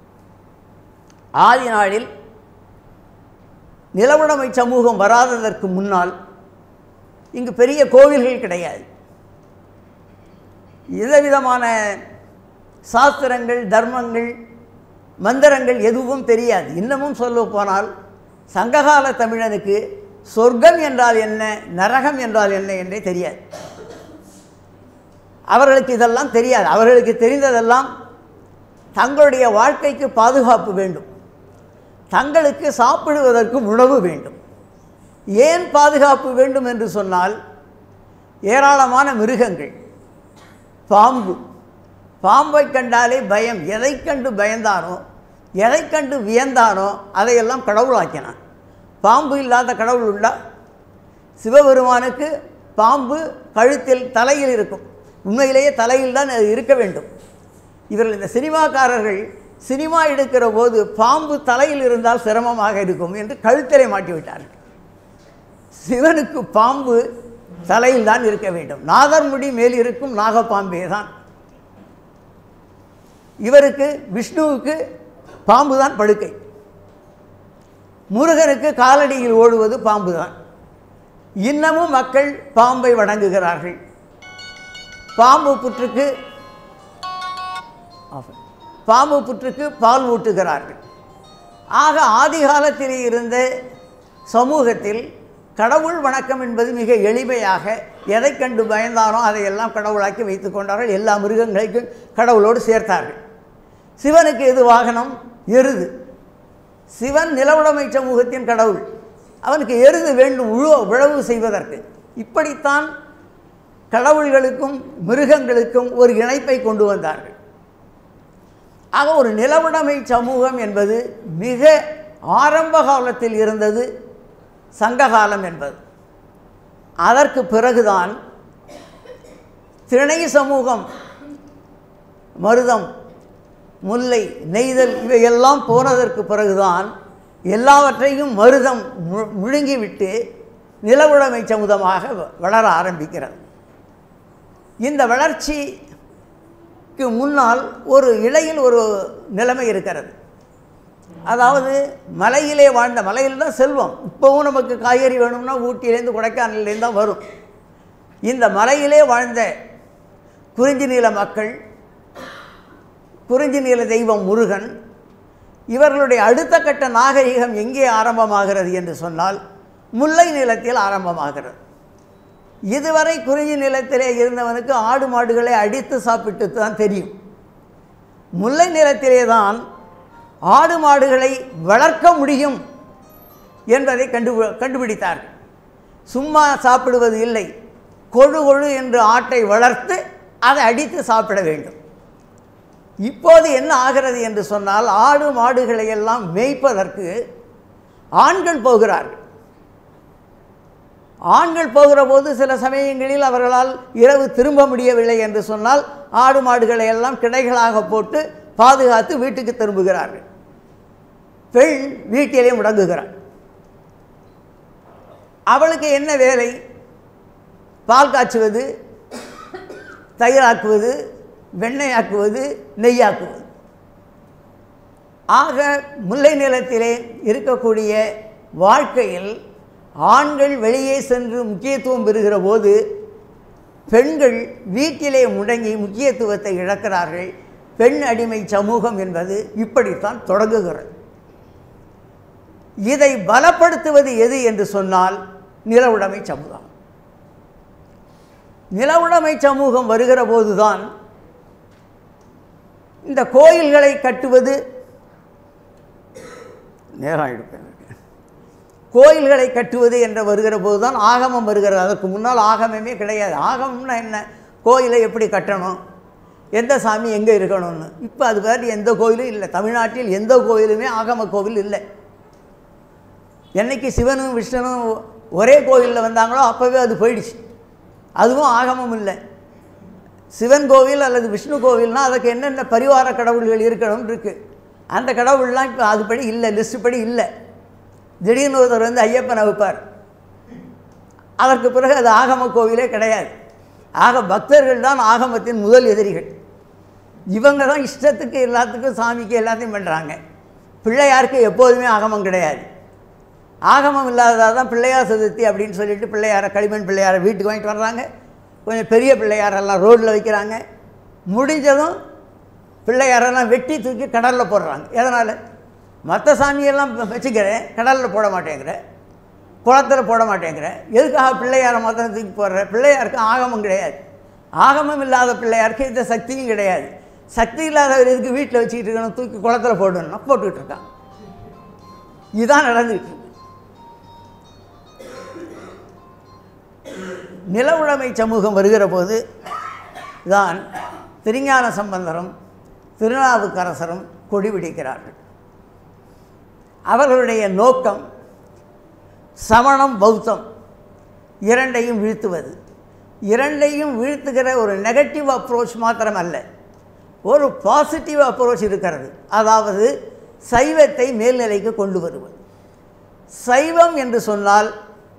ஆதி நாளில் நிலவுடைமை சமூகம் வராததற்கு முன்னால் இங்கு பெரிய கோவில்கள் கிடையாது விதவிதமான சாஸ்திரங்கள் தர்மங்கள் மந்திரங்கள் எதுவும் தெரியாது இன்னமும் சொல்ல போனால் சங்ககால தமிழனுக்கு சொர்க்கம் என்றால் என்ன நரகம் என்றால் என்ன என்றே தெரியாது அவர்களுக்கு இதெல்லாம் தெரியாது அவர்களுக்கு தெரிந்ததெல்லாம் தங்களுடைய வாழ்க்கைக்கு பாதுகாப்பு வேண்டும் தங்களுக்கு சாப்பிடுவதற்கு உணவு வேண்டும் ஏன் பாதுகாப்பு வேண்டும் என்று சொன்னால் ஏராளமான மிருகங்கள் பாம்பு பாம்பை கண்டாலே பயம் எதை கண்டு பயந்தானோ எதை கண்டு வியந்தானோ அதையெல்லாம் கடவுளாக்கினான் பாம்பு இல்லாத கடவுள் உண்டா சிவபெருமானுக்கு பாம்பு கழுத்தில் தலையில் இருக்கும் உண்மையிலேயே தலையில் தான் அது இருக்க வேண்டும் இவர்கள் இந்த சினிமாக்காரர்கள் சினிமா எடுக்கிற போது பாம்பு தலையில் இருந்தால் சிரமமாக இருக்கும் என்று கழுத்தலை மாட்டிவிட்டார்கள் சிவனுக்கு பாம்பு தலையில் தான் இருக்க வேண்டும் நாதர்முடி மேல் இருக்கும் நாகப்பாம்பே தான் இவருக்கு விஷ்ணுவுக்கு பாம்பு தான் படுக்கை முருகனுக்கு காலடியில் ஓடுவது பாம்பு தான் இன்னமும் மக்கள் பாம்பை வணங்குகிறார்கள் பாம்பு புற்றுக்கு பாம்பு புற்றுக்கு பால் ஊட்டுகிறார்கள் ஆக ஆதி காலத்திலே இருந்த சமூகத்தில் கடவுள் வணக்கம் என்பது மிக எளிமையாக எதை கண்டு பயந்தானோ அதையெல்லாம் கடவுளாக்கி வைத்து கொண்டார்கள் எல்லா மிருகங்களையும் கடவுளோடு சேர்த்தார்கள் சிவனுக்கு எது வாகனம் எருது சிவன் நிலவுடைமை சமூகத்தின் கடவுள் அவனுக்கு எருது வேண்டும் உழு உழவு செய்வதற்கு இப்படித்தான் கடவுள்களுக்கும் மிருகங்களுக்கும் ஒரு இணைப்பை கொண்டு வந்தார்கள் ஆக ஒரு நிலவுடைமை சமூகம் என்பது மிக ஆரம்ப காலத்தில் இருந்தது சங்ககாலம் என்பது அதற்கு பிறகுதான் திணை சமூகம் மருதம் முல்லை நெய்தல் இவையெல்லாம் போனதற்கு பிறகுதான் எல்லாவற்றையும் மருதம் மு முழுங்கிவிட்டு நிலவுடைமை சமுதமாக வளர ஆரம்பிக்கிறது இந்த வளர்ச்சிக்கு முன்னால் ஒரு இடையில் ஒரு நிலைமை இருக்கிறது அதாவது மலையிலே வாழ்ந்த மலையில் தான் செல்வம் இப்போவும் நமக்கு காய்கறி வேணும்னா ஊட்டியிலேருந்து கொடைக்கானல்லேருந்து தான் வரும் இந்த மலையிலே வாழ்ந்த குறிஞ்சி நீல மக்கள் குறிஞ்சி நீல தெய்வம் முருகன் இவர்களுடைய அடுத்த கட்ட நாகரிகம் எங்கே ஆரம்பமாகிறது என்று சொன்னால் முல்லை நிலத்தில் ஆரம்பமாகிறது இதுவரை குறிஞ்சி நிலத்திலே இருந்தவனுக்கு ஆடு மாடுகளை அடித்து சாப்பிட்டு தான் தெரியும் முல்லை நிலத்திலே தான் ஆடு மாடுகளை வளர்க்க முடியும் என்பதை கண்டு கண்டுபிடித்தார்கள் சும்மா சாப்பிடுவது இல்லை கொழு கொழு என்று ஆட்டை வளர்த்து அதை அடித்து சாப்பிட வேண்டும் இப்போது என்ன ஆகிறது என்று சொன்னால் ஆடு மாடுகளை எல்லாம் மேய்ப்பதற்கு ஆண்கள் போகிறார்கள் ஆண்கள் போகிற போது சில சமயங்களில் அவர்களால் இரவு திரும்ப முடியவில்லை என்று சொன்னால் ஆடு மாடுகளை எல்லாம் கிடைகளாக போட்டு பாதுகாத்து வீட்டுக்கு திரும்புகிறார்கள் பெண் வீட்டிலே முடங்குகிறாள் அவளுக்கு என்ன வேலை பால் காய்ச்சுவது தயிராக்குவது வெண்ணெயாக்குவது நெய்யாக்குவது ஆக முல்லை நிலத்திலே இருக்கக்கூடிய வாழ்க்கையில் ஆண்கள் வெளியே சென்று முக்கியத்துவம் பெறுகிற போது பெண்கள் வீட்டிலே முடங்கி முக்கியத்துவத்தை இழக்கிறார்கள் பெண் அடிமை சமூகம் என்பது இப்படித்தான் தொடங்குகிறது இதை பலப்படுத்துவது எது என்று சொன்னால் நிலவுடைமை சமூகம் நிலவுடைமை சமூகம் வருகிற போதுதான் இந்த கோயில்களை கட்டுவது நேரம் எடுப்பேன் கோயில்களை கட்டுவது என்று வருகிற போது தான் ஆகமம் வருகிறது அதற்கு முன்னால் ஆகமமே கிடையாது ஆகமம்னா என்ன கோயிலை எப்படி கட்டணும் எந்த சாமி எங்கே இருக்கணும்னு இப்போ அது மாதிரி எந்த கோயிலும் இல்லை தமிழ்நாட்டில் எந்த கோயிலுமே ஆகம கோவில் இல்லை என்னைக்கு சிவனும் விஷ்ணுவும் ஒரே கோயிலில் வந்தாங்களோ அப்போவே அது போயிடுச்சு அதுவும் ஆகமம் இல்லை சிவன் கோவில் அல்லது விஷ்ணு கோவில்னால் அதுக்கு என்னென்ன பரிவார கடவுள்கள் இருக்கணும்னு இருக்குது அந்த கடவுள்லாம் இப்போ அதுபடி இல்லை லிஸ்ட்டு படி இல்லை திடீர்னு ஒருத்தர் வந்து ஐயப்பனை வைப்பார் அதற்கு பிறகு அது ஆகம கோவிலே கிடையாது ஆக பக்தர்கள் தான் ஆகமத்தின் முதல் எதிரிகள் இவங்க தான் இஷ்டத்துக்கு எல்லாத்துக்கும் சாமிக்கு எல்லாத்தையும் பண்ணுறாங்க பிள்ளையாருக்கு எப்போதுமே ஆகமம் கிடையாது ஆகமம் இல்லாததாக தான் பிள்ளையார் சதுர்த்தி அப்படின்னு சொல்லிட்டு பிள்ளையாரை களிமண் பிள்ளையாரை வீட்டுக்கு வாங்கிட்டு வர்றாங்க கொஞ்சம் பெரிய பிள்ளையாரெல்லாம் ரோட்டில் வைக்கிறாங்க முடிஞ்சதும் பிள்ளையாரெல்லாம் வெட்டி தூக்கி கடலில் போடுறாங்க எதனால் மற்ற சாமியெல்லாம் வச்சுக்கிறேன் கடலில் போட மாட்டேங்கிறேன் குளத்தில் போட மாட்டேங்கிறேன் எதுக்காக பிள்ளையாரை மாத்திரம் தூக்கி போடுற பிள்ளையாருக்கு ஆகமம் கிடையாது ஆகமம் இல்லாத பிள்ளையாருக்கு இந்த சக்தியும் கிடையாது சக்தி இல்லாதவர் எதுக்கு வீட்டில் வச்சுக்கிட்டு இருக்கணும் தூக்கி குளத்தில் போடணும்னா போட்டுக்கிட்டு இருக்கான் இதுதான் நடந்துக்கிட்டு இருக்கு நில உடைமை சமூகம் வருகிற போது தான் திருஞான சம்பந்தரும் திருநாவுக்கரசரும் கொடி பிடிக்கிறார்கள் அவர்களுடைய நோக்கம் சமணம் பௌத்தம் இரண்டையும் வீழ்த்துவது இரண்டையும் வீழ்த்துகிற ஒரு நெகட்டிவ் அப்ரோச் மாத்திரம் அல்ல ஒரு பாசிட்டிவ் அப்ரோச் இருக்கிறது அதாவது சைவத்தை மேல்நிலைக்கு கொண்டு வருவது சைவம் என்று சொன்னால்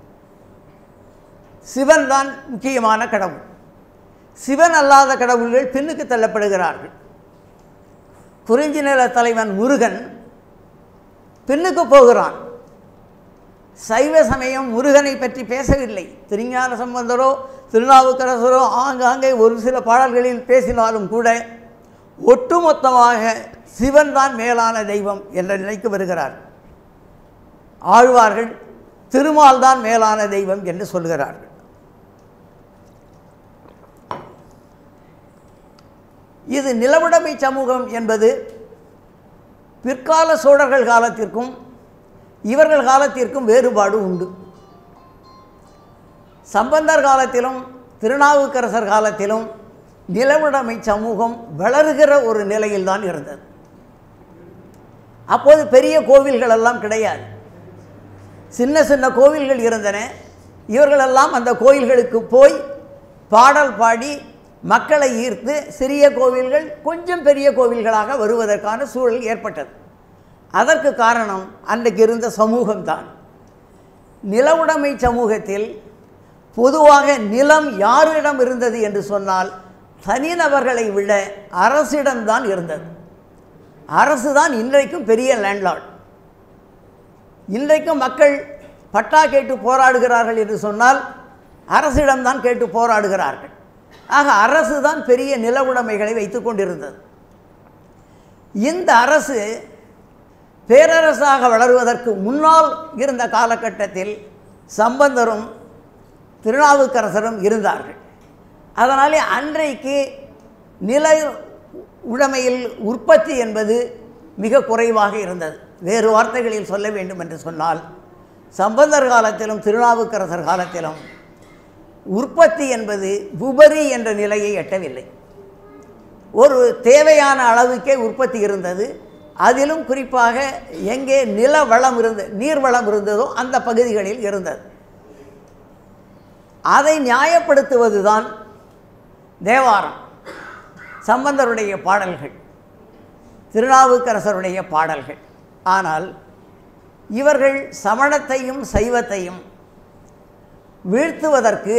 சிவன் தான் முக்கியமான கடவுள் சிவன் அல்லாத கடவுள்கள் பின்னுக்கு தள்ளப்படுகிறார்கள் குறிஞ்சி நில தலைவன் முருகன் பின்னுக்கு போகிறான் சைவ சமயம் முருகனை பற்றி பேசவில்லை திருஞான சம்பந்தரோ திருநாவுக்கரசரோ ஆங்காங்கே ஒரு சில பாடல்களில் பேசினாலும் கூட ஒட்டுமொத்தமாக சிவன் தான் மேலான தெய்வம் என்ற நிலைக்கு வருகிறார் ஆழ்வார்கள் திருமால் தான் மேலான தெய்வம் என்று சொல்கிறார்கள் இது நிலவுடைமை சமூகம் என்பது பிற்கால சோழர்கள் காலத்திற்கும் இவர்கள் காலத்திற்கும் வேறுபாடு உண்டு சம்பந்தர் காலத்திலும் திருநாவுக்கரசர் காலத்திலும் நிலவுடைமை சமூகம் வளருகிற ஒரு நிலையில்தான் இருந்தது அப்போது பெரிய கோவில்கள் எல்லாம் கிடையாது சின்ன சின்ன கோவில்கள் இருந்தன இவர்களெல்லாம் அந்த கோயில்களுக்கு போய் பாடல் பாடி மக்களை ஈர்த்து சிறிய கோவில்கள் கொஞ்சம் பெரிய கோவில்களாக வருவதற்கான சூழல் ஏற்பட்டது அதற்கு காரணம் அன்றைக்கு இருந்த சமூகம்தான் நிலவுடைமை சமூகத்தில் பொதுவாக நிலம் யாரிடம் இருந்தது என்று சொன்னால் தனிநபர்களை விட அரசிடம்தான் இருந்தது அரசு தான் இன்றைக்கும் பெரிய லேண்ட்லார்ட் இன்றைக்கும் மக்கள் பட்டா கேட்டு போராடுகிறார்கள் என்று சொன்னால் அரசிடம்தான் கேட்டு போராடுகிறார்கள் ஆக அரசு தான் பெரிய நில உடைமைகளை வைத்து கொண்டிருந்தது இந்த அரசு பேரரசாக வளருவதற்கு முன்னால் இருந்த காலகட்டத்தில் சம்பந்தரும் திருநாவுக்கரசரும் இருந்தார்கள் அதனாலே அன்றைக்கு நில உடைமையில் உற்பத்தி என்பது மிக குறைவாக இருந்தது வேறு வார்த்தைகளில் சொல்ல வேண்டும் என்று சொன்னால் சம்பந்தர் காலத்திலும் திருநாவுக்கரசர் காலத்திலும் உற்பத்தி என்பது உபரி என்ற நிலையை எட்டவில்லை ஒரு தேவையான அளவுக்கே உற்பத்தி இருந்தது அதிலும் குறிப்பாக எங்கே நில வளம் இருந்த நீர் வளம் இருந்ததோ அந்த பகுதிகளில் இருந்தது அதை நியாயப்படுத்துவது தான் தேவாரம் சம்பந்தருடைய பாடல்கள் திருநாவுக்கரசருடைய பாடல்கள் ஆனால் இவர்கள் சமணத்தையும் சைவத்தையும் வீழ்த்துவதற்கு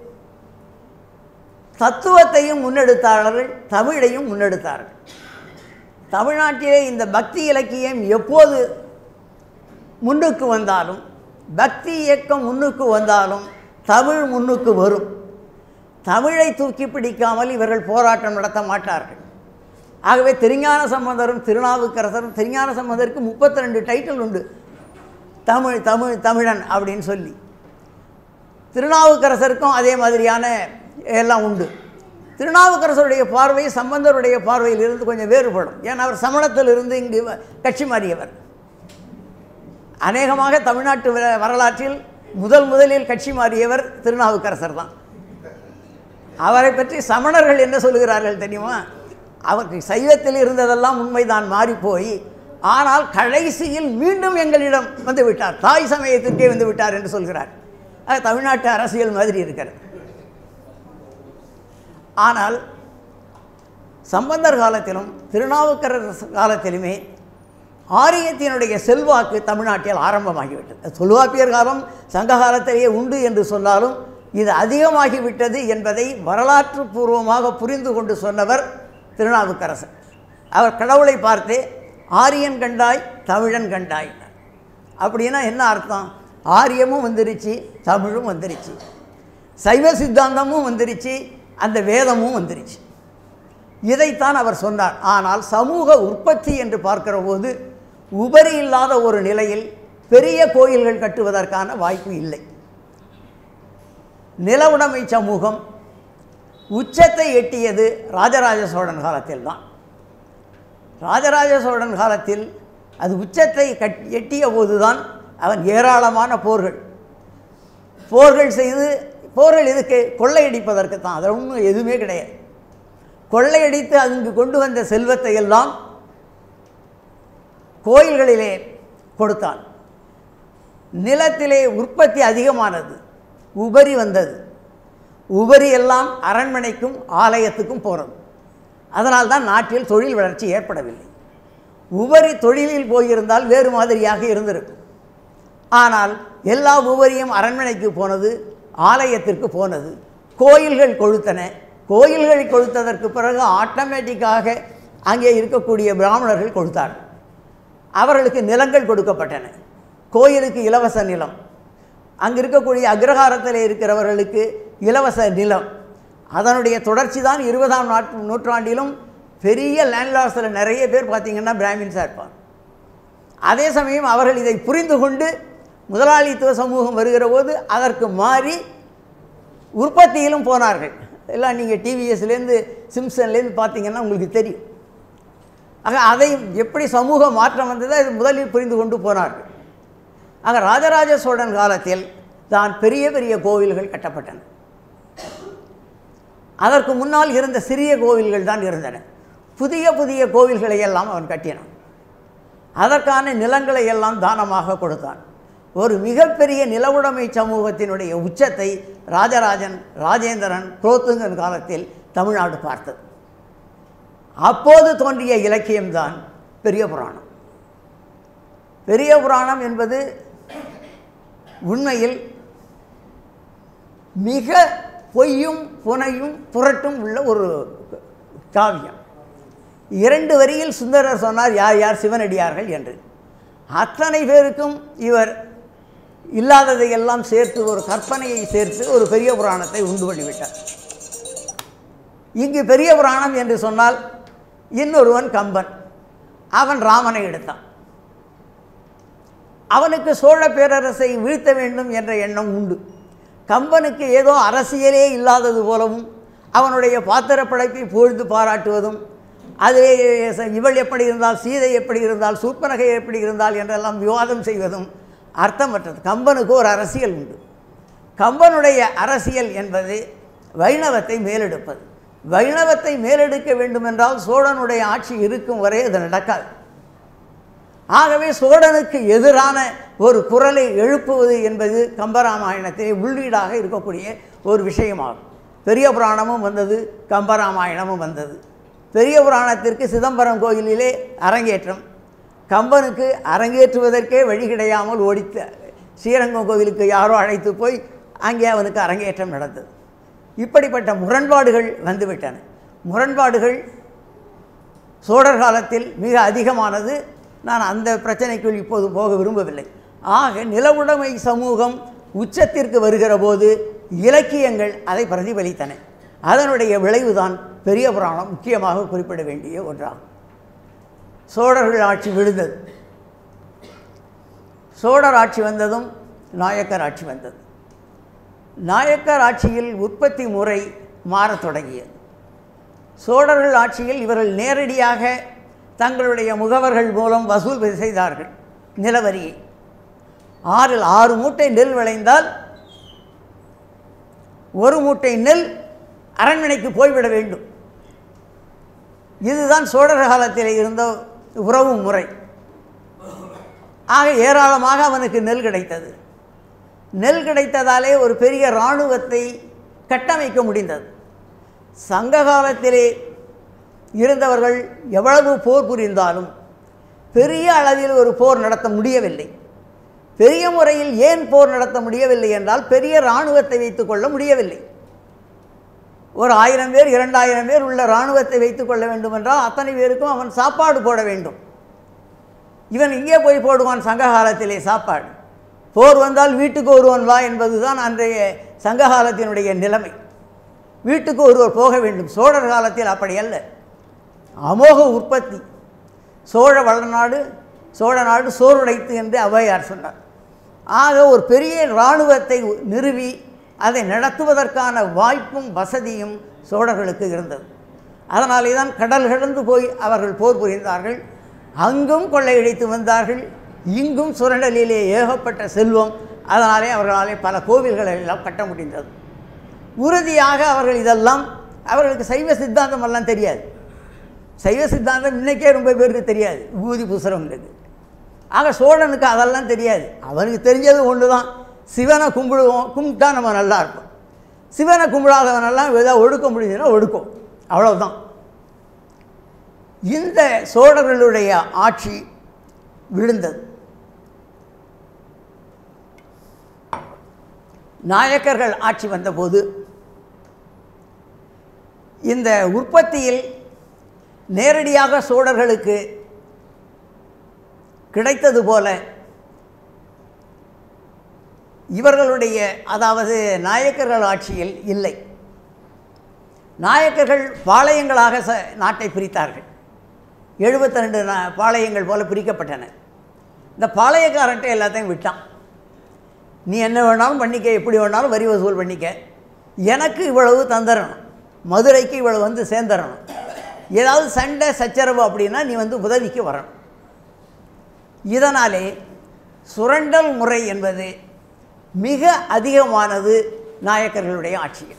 தத்துவத்தையும் முன்னெடுத்தார்கள் தமிழையும் முன்னெடுத்தார்கள் தமிழ்நாட்டிலே இந்த பக்தி இலக்கியம் எப்போது முன்னுக்கு வந்தாலும் பக்தி இயக்கம் முன்னுக்கு வந்தாலும் தமிழ் முன்னுக்கு வரும் தமிழை தூக்கி பிடிக்காமல் இவர்கள் போராட்டம் நடத்த மாட்டார்கள் ஆகவே திருஞான சம்பந்தரும் திருநாவுக்கரசரும் திருஞான சம்பந்தருக்கு முப்பத்தி ரெண்டு டைட்டில் உண்டு தமிழ் தமிழ் தமிழன் அப்படின்னு சொல்லி திருநாவுக்கரசருக்கும் அதே மாதிரியான எல்லாம் உண்டு திருநாவுக்கரசருடைய பார்வை சம்பந்தருடைய பார்வையில் இருந்து கொஞ்சம் வேறுபடும் ஏன்னா அவர் சமணத்தில் இருந்து இங்கு வ- கட்சி மாறியவர் அநேகமாக தமிழ்நாட்டு வ- வரலாற்றில் முதல் முதலில் கட்சி மாறியவர் திருநாவுக்கரசர் தான் அவரை பற்றி சமணர்கள் என்ன சொல்லுகிறார்கள் தெரியுமா அவருக்கு சைவத்தில் இருந்ததெல்லாம் உண்மைதான் மாறிப்போய் ஆனால் கடைசியில் மீண்டும் எங்களிடம் வந்து விட்டார் தாய் சமயத்திற்கே வந்து விட்டார் என்று சொல்கிறார் அது தமிழ்நாட்டு அரசியல் மாதிரி இருக்கிறது ஆனால் சம்பந்தர் காலத்திலும் திருநாவுக்கரசர் காலத்திலுமே ஆரியத்தினுடைய செல்வாக்கு தமிழ்நாட்டில் ஆரம்பமாகிவிட்டது தொல்காப்பியர் காலம் சங்க காலத்திலேயே உண்டு என்று சொன்னாலும் இது அதிகமாகிவிட்டது என்பதை வரலாற்று பூர்வமாக புரிந்து கொண்டு சொன்னவர் திருநாவுக்கரசர் அவர் கடவுளை பார்த்து ஆரியன் கண்டாய் தமிழன் கண்டாய் அப்படின்னா என்ன அர்த்தம் ஆரியமும் வந்துருச்சு தமிழும் வந்துருச்சு சைவ சித்தாந்தமும் வந்துருச்சு அந்த வேதமும் வந்துருச்சு இதைத்தான் அவர் சொன்னார் ஆனால் சமூக உற்பத்தி என்று பார்க்கிற போது உபரி இல்லாத ஒரு நிலையில் பெரிய கோயில்கள் கட்டுவதற்கான வாய்ப்பு இல்லை நில உடைமை சமூகம் உச்சத்தை எட்டியது ராஜராஜ சோழன் காலத்தில் தான் ராஜராஜ சோழன் காலத்தில் அது உச்சத்தை கட் எட்டிய போதுதான் அவன் ஏராளமான போர்கள் போர்கள் செய்து போர்கள் இதுக்கு கொள்ளையடிப்பதற்கு தான் அதில் ஒன்றும் எதுவுமே கிடையாது கொள்ளையடித்து அங்கு கொண்டு வந்த செல்வத்தை எல்லாம் கோயில்களிலே கொடுத்தான் நிலத்திலே உற்பத்தி அதிகமானது உபரி வந்தது உபரி எல்லாம் அரண்மனைக்கும் ஆலயத்துக்கும் போகிறது அதனால்தான் நாட்டில் தொழில் வளர்ச்சி ஏற்படவில்லை உபரி தொழிலில் போயிருந்தால் வேறு மாதிரியாக இருந்திருக்கும் ஆனால் எல்லா உபரியும் அரண்மனைக்கு போனது ஆலயத்திற்கு போனது கோயில்கள் கொழுத்தன கோயில்கள் கொழுத்ததற்கு பிறகு ஆட்டோமேட்டிக்காக அங்கே இருக்கக்கூடிய பிராமணர்கள் கொடுத்தார்கள் அவர்களுக்கு நிலங்கள் கொடுக்கப்பட்டன கோயிலுக்கு இலவச நிலம் அங்கே இருக்கக்கூடிய அக்ரஹாரத்தில் இருக்கிறவர்களுக்கு இலவச நிலம் அதனுடைய தொடர்ச்சி தான் இருபதாம் நாட்டு நூற்றாண்டிலும் பெரிய லேண்ட்லாஸில் நிறைய பேர் பார்த்திங்கன்னா பிராமின்ஸாக இருப்பாங்க அதே சமயம் அவர்கள் இதை புரிந்து கொண்டு முதலாளித்துவ சமூகம் வருகிற போது அதற்கு மாறி உற்பத்தியிலும் போனார்கள் எல்லாம் நீங்கள் டிவிஎஸ்லேருந்து சிம்சன்லேருந்து பார்த்தீங்கன்னா உங்களுக்கு தெரியும் ஆக அதை எப்படி சமூக மாற்றம் வந்ததோ அது முதலில் புரிந்து கொண்டு போனார்கள் ஆக ராஜராஜ சோழன் காலத்தில் தான் பெரிய பெரிய கோவில்கள் கட்டப்பட்டன அதற்கு முன்னால் இருந்த சிறிய கோவில்கள் தான் இருந்தன புதிய புதிய கோவில்களை எல்லாம் அவன் கட்டினான் அதற்கான நிலங்களை எல்லாம் தானமாக கொடுத்தான் ஒரு மிகப்பெரிய நிலவுடைமை சமூகத்தினுடைய உச்சத்தை ராஜராஜன் ராஜேந்திரன் குலோத்துங்கன் காலத்தில் தமிழ்நாடு பார்த்தது அப்போது தோன்றிய இலக்கியம்தான் பெரிய புராணம் பெரிய புராணம் என்பது உண்மையில் மிக பொய்யும் புனையும் புரட்டும் உள்ள ஒரு காவியம் இரண்டு வரியில் சுந்தரர் சொன்னார் யார் யார் சிவனடியார்கள் என்று அத்தனை பேருக்கும் இவர் இல்லாததை எல்லாம் சேர்த்து ஒரு கற்பனையை சேர்த்து ஒரு பெரிய புராணத்தை உண்டு பண்ணிவிட்டார் இங்கு பெரிய புராணம் என்று சொன்னால் இன்னொருவன் கம்பன் அவன் ராமனை எடுத்தான் அவனுக்கு சோழ பேரரசை வீழ்த்த வேண்டும் என்ற எண்ணம் உண்டு கம்பனுக்கு ஏதோ அரசியலே இல்லாதது போலவும் அவனுடைய பாத்திர படைப்பை புகழ்ந்து பாராட்டுவதும் அதிலே ச- இவள் எப்படி இருந்தால் சீதை எப்படி இருந்தால் சூப்பனகை எப்படி இருந்தால் என்றெல்லாம் விவாதம் செய்வதும் அர்த்தமற்றது கம்பனுக்கு ஒரு அரசியல் உண்டு கம்பனுடைய அரசியல் என்பது வைணவத்தை மேலெடுப்பது வைணவத்தை மேலெடுக்க வேண்டுமென்றால் சோழனுடைய ஆட்சி இருக்கும் வரை அது நடக்காது ஆகவே சோழனுக்கு எதிரான ஒரு குரலை எழுப்புவது என்பது கம்பராமாயணத்திலே உள்ளீடாக இருக்கக்கூடிய ஒரு விஷயமாகும் பெரிய புராணமும் வந்தது கம்பராமாயணமும் வந்தது பெரிய புராணத்திற்கு சிதம்பரம் கோயிலிலே அரங்கேற்றம் கம்பனுக்கு அரங்கேற்றுவதற்கே வழி கிடையாமல் ஓடித்த ஸ்ரீரங்கம் கோவிலுக்கு யாரோ அழைத்து போய் அங்கே அவனுக்கு அரங்கேற்றம் நடந்தது இப்படிப்பட்ட முரண்பாடுகள் வந்துவிட்டன முரண்பாடுகள் சோழர் காலத்தில் மிக அதிகமானது நான் அந்த பிரச்சனைக்குள் இப்போது போக விரும்பவில்லை ஆக நிலவுடைமை சமூகம் உச்சத்திற்கு வருகிற போது இலக்கியங்கள் அதை பிரதிபலித்தன அதனுடைய விளைவுதான் பெரிய புராணம் முக்கியமாக குறிப்பிட வேண்டிய ஒன்றாகும் சோழர்கள் ஆட்சி விழுந்தது சோழர் ஆட்சி வந்ததும் நாயக்கர் ஆட்சி வந்தது நாயக்கர் ஆட்சியில் உற்பத்தி முறை மாறத் தொடங்கியது சோழர்கள் ஆட்சியில் இவர்கள் நேரடியாக தங்களுடைய முகவர்கள் மூலம் வசூல் செய்தார்கள் நிலவரியை ஆறில் ஆறு மூட்டை நெல் விளைந்தால் ஒரு மூட்டை நெல் அரண்மனைக்கு போய்விட வேண்டும் இதுதான் சோழர் காலத்தில் இருந்த உறவு முறை ஆக ஏராளமாக அவனுக்கு நெல் கிடைத்தது நெல் கிடைத்ததாலே ஒரு பெரிய இராணுவத்தை கட்டமைக்க முடிந்தது சங்க காலத்திலே இருந்தவர்கள் எவ்வளவு போர் புரிந்தாலும் பெரிய அளவில் ஒரு போர் நடத்த முடியவில்லை பெரிய முறையில் ஏன் போர் நடத்த முடியவில்லை என்றால் பெரிய இராணுவத்தை வைத்துக்கொள்ள முடியவில்லை ஒரு ஆயிரம் பேர் இரண்டாயிரம் பேர் உள்ள இராணுவத்தை வைத்துக்கொள்ள வேண்டும் என்றால் அத்தனை பேருக்கும் அவன் சாப்பாடு போட வேண்டும் இவன் இங்கே போய் போடுவான் சங்க காலத்திலே சாப்பாடு போர் வந்தால் வீட்டுக்கு ஒருவன் வா என்பதுதான் அன்றைய சங்க காலத்தினுடைய நிலைமை வீட்டுக்கு ஒருவர் போக வேண்டும் சோழர் காலத்தில் அப்படி அல்ல அமோக உற்பத்தி சோழ வளநாடு சோழ நாடு சோறுடைத்து என்று ஔவையார் சொன்னார் ஆக ஒரு பெரிய இராணுவத்தை நிறுவி அதை நடத்துவதற்கான வாய்ப்பும் வசதியும் சோழர்களுக்கு இருந்தது அதனாலே தான் கடல் கடந்து போய் அவர்கள் போர் புரிந்தார்கள் அங்கும் கொள்ளையடித்து வந்தார்கள் இங்கும் சுரண்டலிலே ஏகப்பட்ட செல்வம் அதனாலே அவர்களாலே பல கோவில்களை எல்லாம் கட்ட முடிந்தது உறுதியாக அவர்கள் இதெல்லாம் அவர்களுக்கு சைவ சித்தாந்தம் எல்லாம் தெரியாது சைவ சித்தாந்தம் இன்றைக்கே ரொம்ப பேருக்கு தெரியாது ஊதி புசுரவங்களுக்கு ஆக சோழனுக்கு அதெல்லாம் தெரியாது அவனுக்கு தெரிஞ்சது ஒன்று தான் சிவனை கும்பிடுவோம் கும்பிட்டா நம்ம நல்லா இருப்போம் சிவனை கும்பிடாதவனெல்லாம் ஏதாவது ஒடுக்க முடியுதுன்னா ஒடுக்கும் அவ்வளவுதான் இந்த சோழர்களுடைய ஆட்சி விழுந்தது நாயக்கர்கள் ஆட்சி வந்தபோது இந்த உற்பத்தியில் நேரடியாக சோழர்களுக்கு கிடைத்தது போல இவர்களுடைய அதாவது நாயக்கர்கள் ஆட்சியில் இல்லை நாயக்கர்கள் பாளையங்களாக ச நாட்டை பிரித்தார்கள் எழுபத்தி ரெண்டு பாளையங்கள் போல பிரிக்கப்பட்டன இந்த பாளையக்காரன்ட்ட எல்லாத்தையும் விட்டான் நீ என்ன வேணாலும் பண்ணிக்க எப்படி வேணாலும் வரி வசூல் பண்ணிக்க எனக்கு இவ்வளவு தந்துடணும் மதுரைக்கு இவ்வளவு வந்து சேர்ந்துடணும் ஏதாவது சண்டை சச்சரவு அப்படின்னா நீ வந்து உதவிக்கு வரணும் இதனாலே சுரண்டல் முறை என்பது மிக அதிகமானது நாயக்கர்களுடைய ஆட்சியில்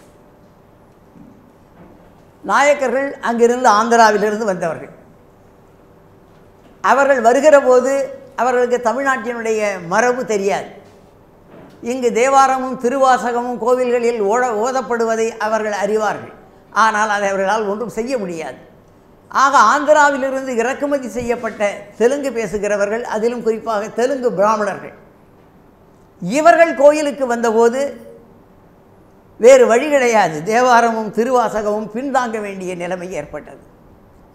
நாயக்கர்கள் அங்கிருந்து ஆந்திராவிலிருந்து வந்தவர்கள் அவர்கள் வருகிற போது அவர்களுக்கு தமிழ்நாட்டினுடைய மரபு தெரியாது இங்கு தேவாரமும் திருவாசகமும் கோவில்களில் ஓட ஓதப்படுவதை அவர்கள் அறிவார்கள் ஆனால் அதை அவர்களால் ஒன்றும் செய்ய முடியாது ஆக ஆந்திராவிலிருந்து இறக்குமதி செய்யப்பட்ட தெலுங்கு பேசுகிறவர்கள் அதிலும் குறிப்பாக தெலுங்கு பிராமணர்கள் இவர்கள் கோயிலுக்கு வந்தபோது வேறு வழி கிடையாது தேவாரமும் திருவாசகமும் பின்தாங்க வேண்டிய நிலைமை ஏற்பட்டது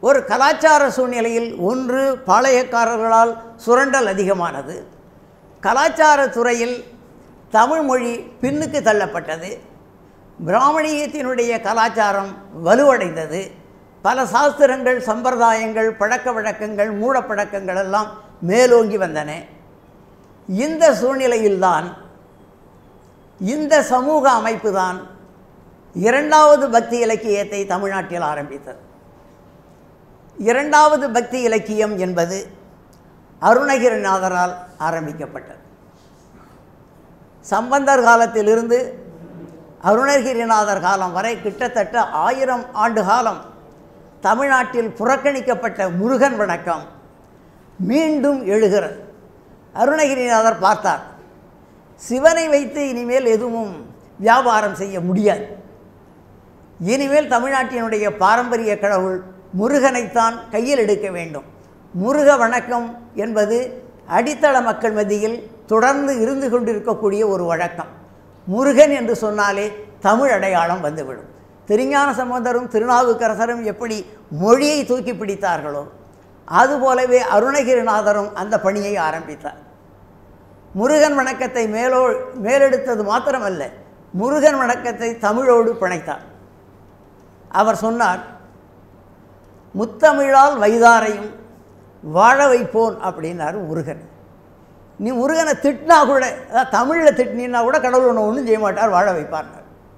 ஒரு கலாச்சார சூழ்நிலையில் ஒன்று பாளையக்காரர்களால் சுரண்டல் அதிகமானது கலாச்சார துறையில் தமிழ் மொழி பின்னுக்கு தள்ளப்பட்டது பிராமணியத்தினுடைய கலாச்சாரம் வலுவடைந்தது பல சாஸ்திரங்கள் சம்பிரதாயங்கள் பழக்க வழக்கங்கள் மூடப்பழக்கங்கள் எல்லாம் மேலோங்கி வந்தன இந்த சூழ்நிலையில்தான் இந்த சமூக அமைப்பு தான் இரண்டாவது பக்தி இலக்கியத்தை தமிழ்நாட்டில் ஆரம்பித்தது இரண்டாவது பக்தி இலக்கியம் என்பது அருணகிரிநாதரால் ஆரம்பிக்கப்பட்டது சம்பந்தர் காலத்திலிருந்து அருணகிரிநாதர் காலம் வரை கிட்டத்தட்ட ஆயிரம் ஆண்டு காலம் தமிழ்நாட்டில் புறக்கணிக்கப்பட்ட முருகன் வணக்கம் மீண்டும் எழுகிறது அருணகிரிநாதர் பார்த்தார் சிவனை வைத்து இனிமேல் எதுவும் வியாபாரம் செய்ய முடியாது இனிமேல் தமிழ்நாட்டினுடைய பாரம்பரிய கடவுள் முருகனைத்தான் கையில் எடுக்க வேண்டும் முருக வணக்கம் என்பது அடித்தள மக்கள் மத்தியில் தொடர்ந்து இருந்து கொண்டிருக்கக்கூடிய ஒரு வழக்கம் முருகன் என்று சொன்னாலே தமிழ் அடையாளம் வந்துவிடும் திருஞான சம்பந்தரும் திருநாவுக்கரசரும் எப்படி மொழியை தூக்கி பிடித்தார்களோ அதுபோலவே அருணகிரிநாதரும் அந்த பணியை ஆரம்பித்தார் முருகன் வணக்கத்தை மேலோ மேலெடுத்தது மாத்திரமல்ல முருகன் வணக்கத்தை தமிழோடு பிணைத்தார் அவர் சொன்னார் முத்தமிழால் வைதாரையும் வாழ வைப்போன் அப்படின்னாரு முருகன் நீ முருகனை திட்டினா கூட அதாவது தமிழில் திட்டினா கூட கடவுள் ஒன்று ஒன்றும் செய்ய மாட்டார் வாழ வைப்பார்னார்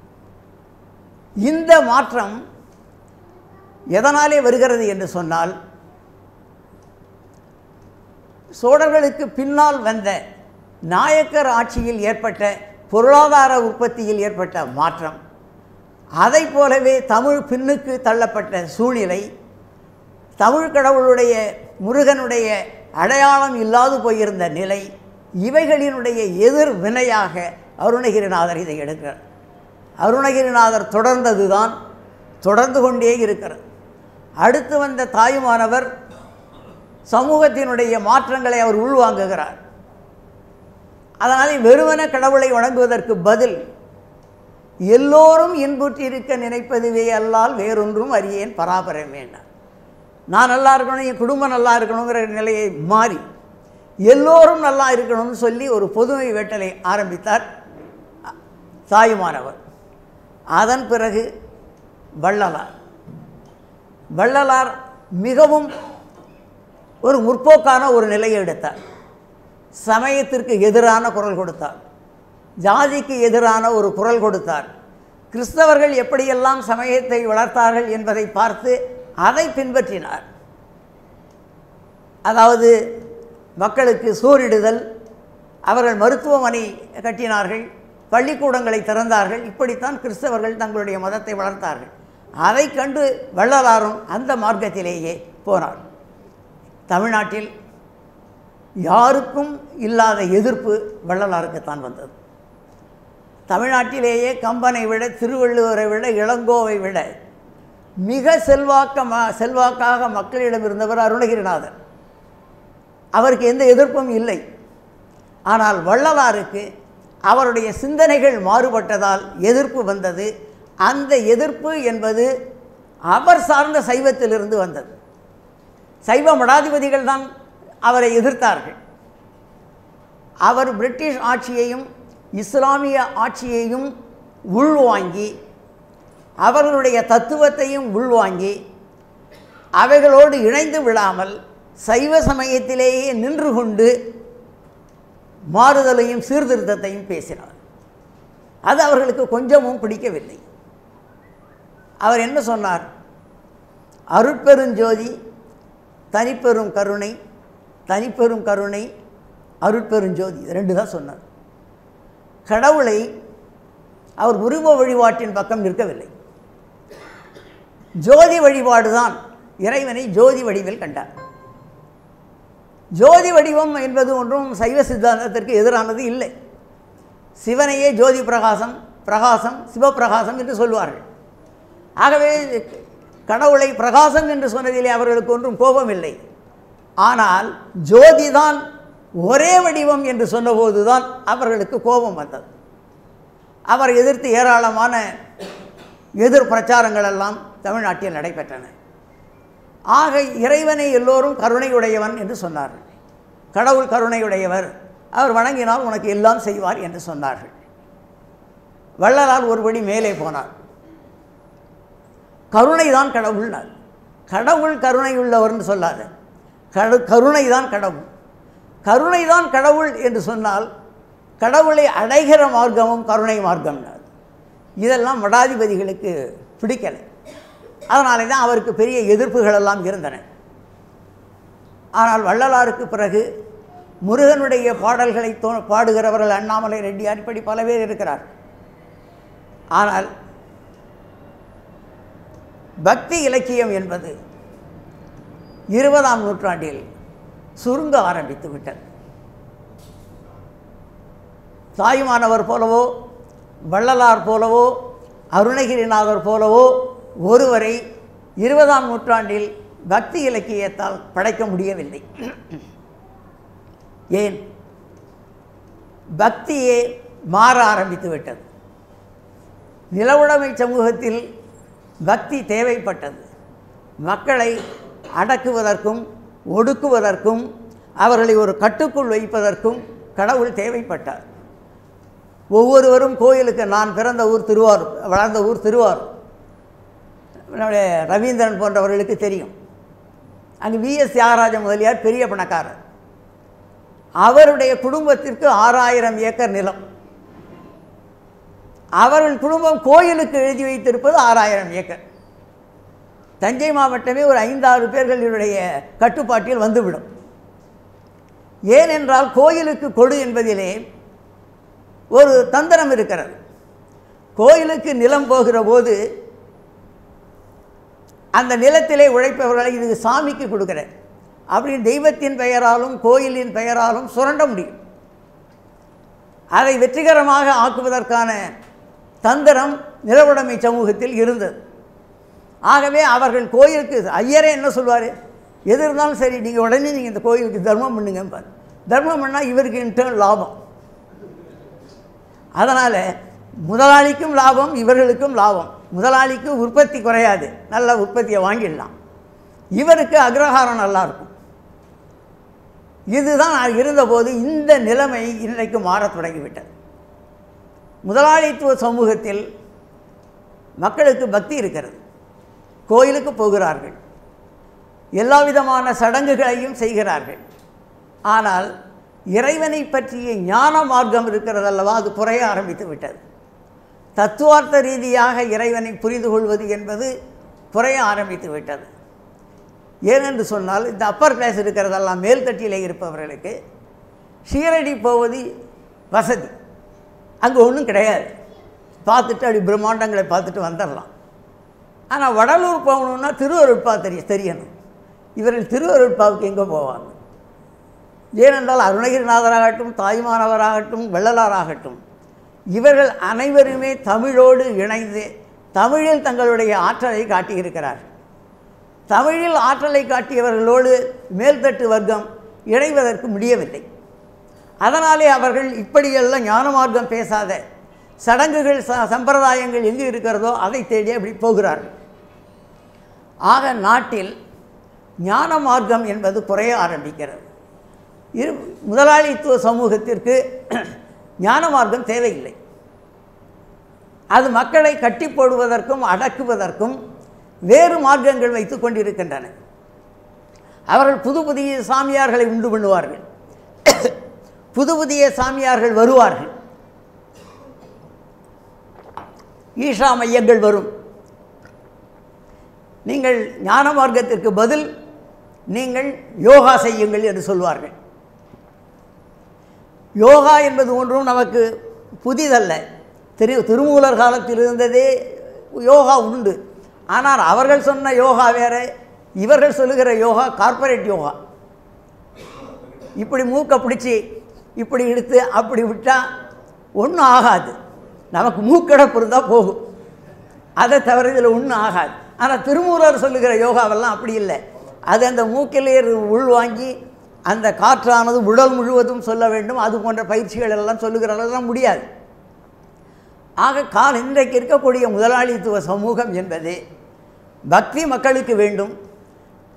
இந்த மாற்றம் எதனாலே வருகிறது என்று சொன்னால் சோழர்களுக்கு பின்னால் வந்த நாயக்கர் ஆட்சியில் ஏற்பட்ட பொருளாதார உற்பத்தியில் ஏற்பட்ட மாற்றம் அதை போலவே தமிழ் பின்னுக்கு தள்ளப்பட்ட சூழ்நிலை தமிழ் கடவுளுடைய முருகனுடைய அடையாளம் இல்லாது போயிருந்த நிலை இவைகளினுடைய எதிர் வினையாக அருணகிரிநாதர் இதை எடுக்கிறார் அருணகிரிநாதர் தொடர்ந்தது தான் தொடர்ந்து கொண்டே இருக்கிறது அடுத்து வந்த தாயுமானவர் சமூகத்தினுடைய மாற்றங்களை அவர் உள்வாங்குகிறார் அதனால் வெறுமன கடவுளை வணங்குவதற்கு பதில் எல்லோரும் இன்புற்றிருக்க நினைப்பதுவே அல்லால் வேறொன்றும் அறியேன் பராபரம் வேண்டாம் நான் நல்லா இருக்கணும் என் குடும்பம் நல்லா இருக்கணுங்கிற நிலையை மாறி எல்லோரும் நல்லா இருக்கணும்னு சொல்லி ஒரு பொதுமை வேட்டலை ஆரம்பித்தார் தாயுமானவர் அதன் பிறகு வள்ளலார் வள்ளலார் மிகவும் ஒரு முற்போக்கான ஒரு நிலையை எடுத்தார் சமயத்திற்கு எதிரான குரல் கொடுத்தார் ஜாதிக்கு எதிரான ஒரு குரல் கொடுத்தார் கிறிஸ்தவர்கள் எப்படியெல்லாம் சமயத்தை வளர்த்தார்கள் என்பதை பார்த்து அதை பின்பற்றினார் அதாவது மக்களுக்கு சோறிடுதல் அவர்கள் மருத்துவமனை கட்டினார்கள் பள்ளிக்கூடங்களை திறந்தார்கள் இப்படித்தான் கிறிஸ்தவர்கள் தங்களுடைய மதத்தை வளர்த்தார்கள் அதை கண்டு வள்ளலாரும் அந்த மார்க்கத்திலேயே போனார் தமிழ்நாட்டில் யாருக்கும் இல்லாத எதிர்ப்பு வள்ளலாருக்குத்தான் வந்தது தமிழ்நாட்டிலேயே கம்பனை விட திருவள்ளுவரை விட இளங்கோவை விட மிக செல்வாக்க ம செல்வாக்காக மக்களிடம் இருந்தவர் அருணகிரிநாதர் அவருக்கு எந்த எதிர்ப்பும் இல்லை ஆனால் வள்ளலாருக்கு அவருடைய சிந்தனைகள் மாறுபட்டதால் எதிர்ப்பு வந்தது அந்த எதிர்ப்பு என்பது அவர் சார்ந்த சைவத்திலிருந்து வந்தது சைவ மடாதிபதிகள் தான் அவரை எதிர்த்தார்கள் அவர் பிரிட்டிஷ் ஆட்சியையும் இஸ்லாமிய ஆட்சியையும் உள்வாங்கி அவர்களுடைய தத்துவத்தையும் உள்வாங்கி அவைகளோடு இணைந்து விடாமல் சைவ சமயத்திலேயே நின்று கொண்டு மாறுதலையும் சீர்திருத்தத்தையும் பேசினார் அது அவர்களுக்கு கொஞ்சமும் பிடிக்கவில்லை அவர் என்ன சொன்னார் அருட்பெருஞ்சோதி தனிப்பெரும் கருணை தனிப்பெரும் கருணை அருட்பெருஞ்சோதி இது ரெண்டு தான் சொன்னார் கடவுளை அவர் உருவ வழிபாட்டின் பக்கம் நிற்கவில்லை ஜோதி வழிபாடு தான் இறைவனை ஜோதி வடிவில் கண்டார் ஜோதி வடிவம் என்பது ஒன்றும் சைவ சித்தாந்தத்திற்கு எதிரானது இல்லை சிவனையே ஜோதி பிரகாசம் பிரகாசம் சிவப்பிரகாசம் என்று சொல்வார்கள் ஆகவே கடவுளை பிரகாசம் என்று சொன்னதிலே அவர்களுக்கு ஒன்றும் கோபம் இல்லை ஆனால் ஜோதி தான் ஒரே வடிவம் என்று சொன்னபோது தான் அவர்களுக்கு கோபம் வந்தது அவர் எதிர்த்து ஏராளமான எதிர் பிரச்சாரங்கள் எல்லாம் தமிழ்நாட்டில் நடைபெற்றன ஆக இறைவனை எல்லோரும் கருணையுடையவன் என்று சொன்னார்கள் கடவுள் கருணையுடையவர் அவர் வணங்கினால் உனக்கு எல்லாம் செய்வார் என்று சொன்னார்கள் வள்ளலால் ஒருபடி மேலே போனார் கருணை தான் கடவுள்னார் கடவுள் கருணை உள்ளவர்னு சொல்லாத கடு கருணை தான் கடவுள் கருணை தான் கடவுள் என்று சொன்னால் கடவுளை அடைகிற மார்க்கமும் கருணை மார்க்கம்னார் இதெல்லாம் மடாதிபதிகளுக்கு பிடிக்கலை அதனாலே தான் அவருக்கு பெரிய எதிர்ப்புகள் எல்லாம் இருந்தன ஆனால் வள்ளலாருக்கு பிறகு முருகனுடைய பாடல்களை தோ பாடுகிறவர்கள் அண்ணாமலை ரெட்டியார் இப்படி பல பேர் இருக்கிறார் ஆனால் பக்தி இலக்கியம் என்பது இருபதாம் நூற்றாண்டில் சுருங்க ஆரம்பித்து விட்டது தாயுமானவர் போலவோ வள்ளலார் போலவோ அருணகிரிநாதர் போலவோ ஒருவரை இருபதாம் நூற்றாண்டில் பக்தி இலக்கியத்தால் படைக்க முடியவில்லை ஏன் பக்தியே மாற ஆரம்பித்து விட்டது நிலவுடைமை சமூகத்தில் பக்தி தேவைப்பட்டது மக்களை அடக்குவதற்கும் ஒடுக்குவதற்கும் அவர்களை ஒரு கட்டுக்குள் வைப்பதற்கும் கடவுள் தேவைப்பட்டார் ஒவ்வொருவரும் கோயிலுக்கு நான் பிறந்த ஊர் திருவாரூர் வளர்ந்த ஊர் திருவாரூர் நம்முடைய ரவீந்திரன் போன்றவர்களுக்கு தெரியும் அங்கே விஎஸ் தியாகராஜ முதலியார் பெரிய பணக்காரர் அவருடைய குடும்பத்திற்கு ஆறாயிரம் ஏக்கர் நிலம் அவர்கள் குடும்பம் கோயிலுக்கு எழுதி வைத்திருப்பது ஆறாயிரம் ஏக்கர் தஞ்சை மாவட்டமே ஒரு ஐந்தாறு பேர்களுடைய கட்டுப்பாட்டில் வந்துவிடும் ஏனென்றால் கோயிலுக்கு கொடு என்பதிலே ஒரு தந்திரம் இருக்கிறது கோயிலுக்கு நிலம் போகிற போது அந்த நிலத்திலே உழைப்பவர்களை இது சாமிக்கு கொடுக்குறேன் அப்படின்னு தெய்வத்தின் பெயராலும் கோயிலின் பெயராலும் சுரண்ட முடியும் அதை வெற்றிகரமாக ஆக்குவதற்கான தந்திரம் நிலவுடைமை சமூகத்தில் இருந்தது ஆகவே அவர்கள் கோயிலுக்கு ஐயரே என்ன சொல்வார் எது இருந்தாலும் சரி நீங்கள் உடனே நீங்கள் இந்த கோயிலுக்கு தர்மம் பண்ணுங்கம்பார் தர்மம் பண்ணால் இவருக்கு இன்டர்ன் லாபம் அதனால் முதலாளிக்கும் லாபம் இவர்களுக்கும் லாபம் முதலாளிக்கு உற்பத்தி குறையாது நல்ல உற்பத்தியை வாங்கிடலாம் இவருக்கு அக்ரஹாரம் நல்லா இருக்கும் இதுதான் இருந்தபோது இந்த நிலைமை இன்றைக்கு மாறத் தொடங்கிவிட்டது முதலாளித்துவ சமூகத்தில் மக்களுக்கு பக்தி இருக்கிறது கோயிலுக்கு போகிறார்கள் எல்லா விதமான சடங்குகளையும் செய்கிறார்கள் ஆனால் இறைவனை பற்றிய ஞான மார்க்கம் இருக்கிறதல்லவா அது குறைய ஆரம்பித்து விட்டது தத்துவார்த்த ரீதியாக இறைவனை புரிந்து கொள்வது என்பது குறைய ஆரம்பித்து விட்டது ஏனென்று சொன்னால் இந்த அப்பர் கிளாஸ் இருக்கிறதெல்லாம் மேல்தட்டிலே இருப்பவர்களுக்கு ஷீரடி போவது வசதி அங்கே ஒன்றும் கிடையாது பார்த்துட்டு அப்படி பிரம்மாண்டங்களை பார்த்துட்டு வந்துடலாம் ஆனால் வடலூர் போகணுன்னா திருவருட்பா தெரிய தெரியணும் இவர்கள் திருவருட்பாவுக்கு எங்கே போவாங்க ஏனென்றால் அருணகிரிநாதராகட்டும் தாய்மானவராகட்டும் வெள்ளலாராகட்டும் இவர்கள் அனைவருமே தமிழோடு இணைந்து தமிழில் தங்களுடைய ஆற்றலை காட்டியிருக்கிறார்கள் தமிழில் ஆற்றலை காட்டியவர்களோடு மேல்தட்டு வர்க்கம் இணைவதற்கு முடியவில்லை அதனாலே அவர்கள் இப்படியெல்லாம் ஞான மார்க்கம் பேசாத சடங்குகள் ச சம்பிரதாயங்கள் எங்கு இருக்கிறதோ அதை தேடி அப்படி போகிறார்கள் ஆக நாட்டில் ஞான மார்க்கம் என்பது குறைய ஆரம்பிக்கிறது இரு முதலாளித்துவ சமூகத்திற்கு ஞான மார்க்கம் தேவையில்லை அது மக்களை கட்டி போடுவதற்கும் அடக்குவதற்கும் வேறு மார்க்கங்கள் வைத்து கொண்டிருக்கின்றன அவர்கள் புது புதிய சாமியார்களை உண்டு பண்ணுவார்கள் புது புதிய சாமியார்கள் வருவார்கள் ஈஷா மையங்கள் வரும் நீங்கள் ஞான மார்க்கத்திற்கு பதில் நீங்கள் யோகா செய்யுங்கள் என்று சொல்வார்கள் யோகா என்பது ஒன்றும் நமக்கு புதிதல்ல திரு திருமூலர் காலத்தில் இருந்ததே யோகா உண்டு ஆனால் அவர்கள் சொன்ன யோகா வேறு இவர்கள் சொல்லுகிற யோகா கார்ப்பரேட் யோகா இப்படி மூக்கை பிடிச்சி இப்படி இழுத்து அப்படி விட்டால் ஒன்றும் ஆகாது நமக்கு மூக்கடைப்பு இருந்தால் போகும் அதை தவிர இதில் ஒன்றும் ஆகாது ஆனால் திருமூலர் சொல்லுகிற யோகாவெல்லாம் அப்படி இல்லை அது அந்த மூக்கிலே உள்வாங்கி அந்த காற்றானது உடல் முழுவதும் சொல்ல வேண்டும் அது போன்ற பயிற்சிகள் எல்லாம் சொல்லுகிறதெல்லாம் முடியாது ஆக கால் இன்றைக்கு இருக்கக்கூடிய முதலாளித்துவ சமூகம் என்பது பக்தி மக்களுக்கு வேண்டும்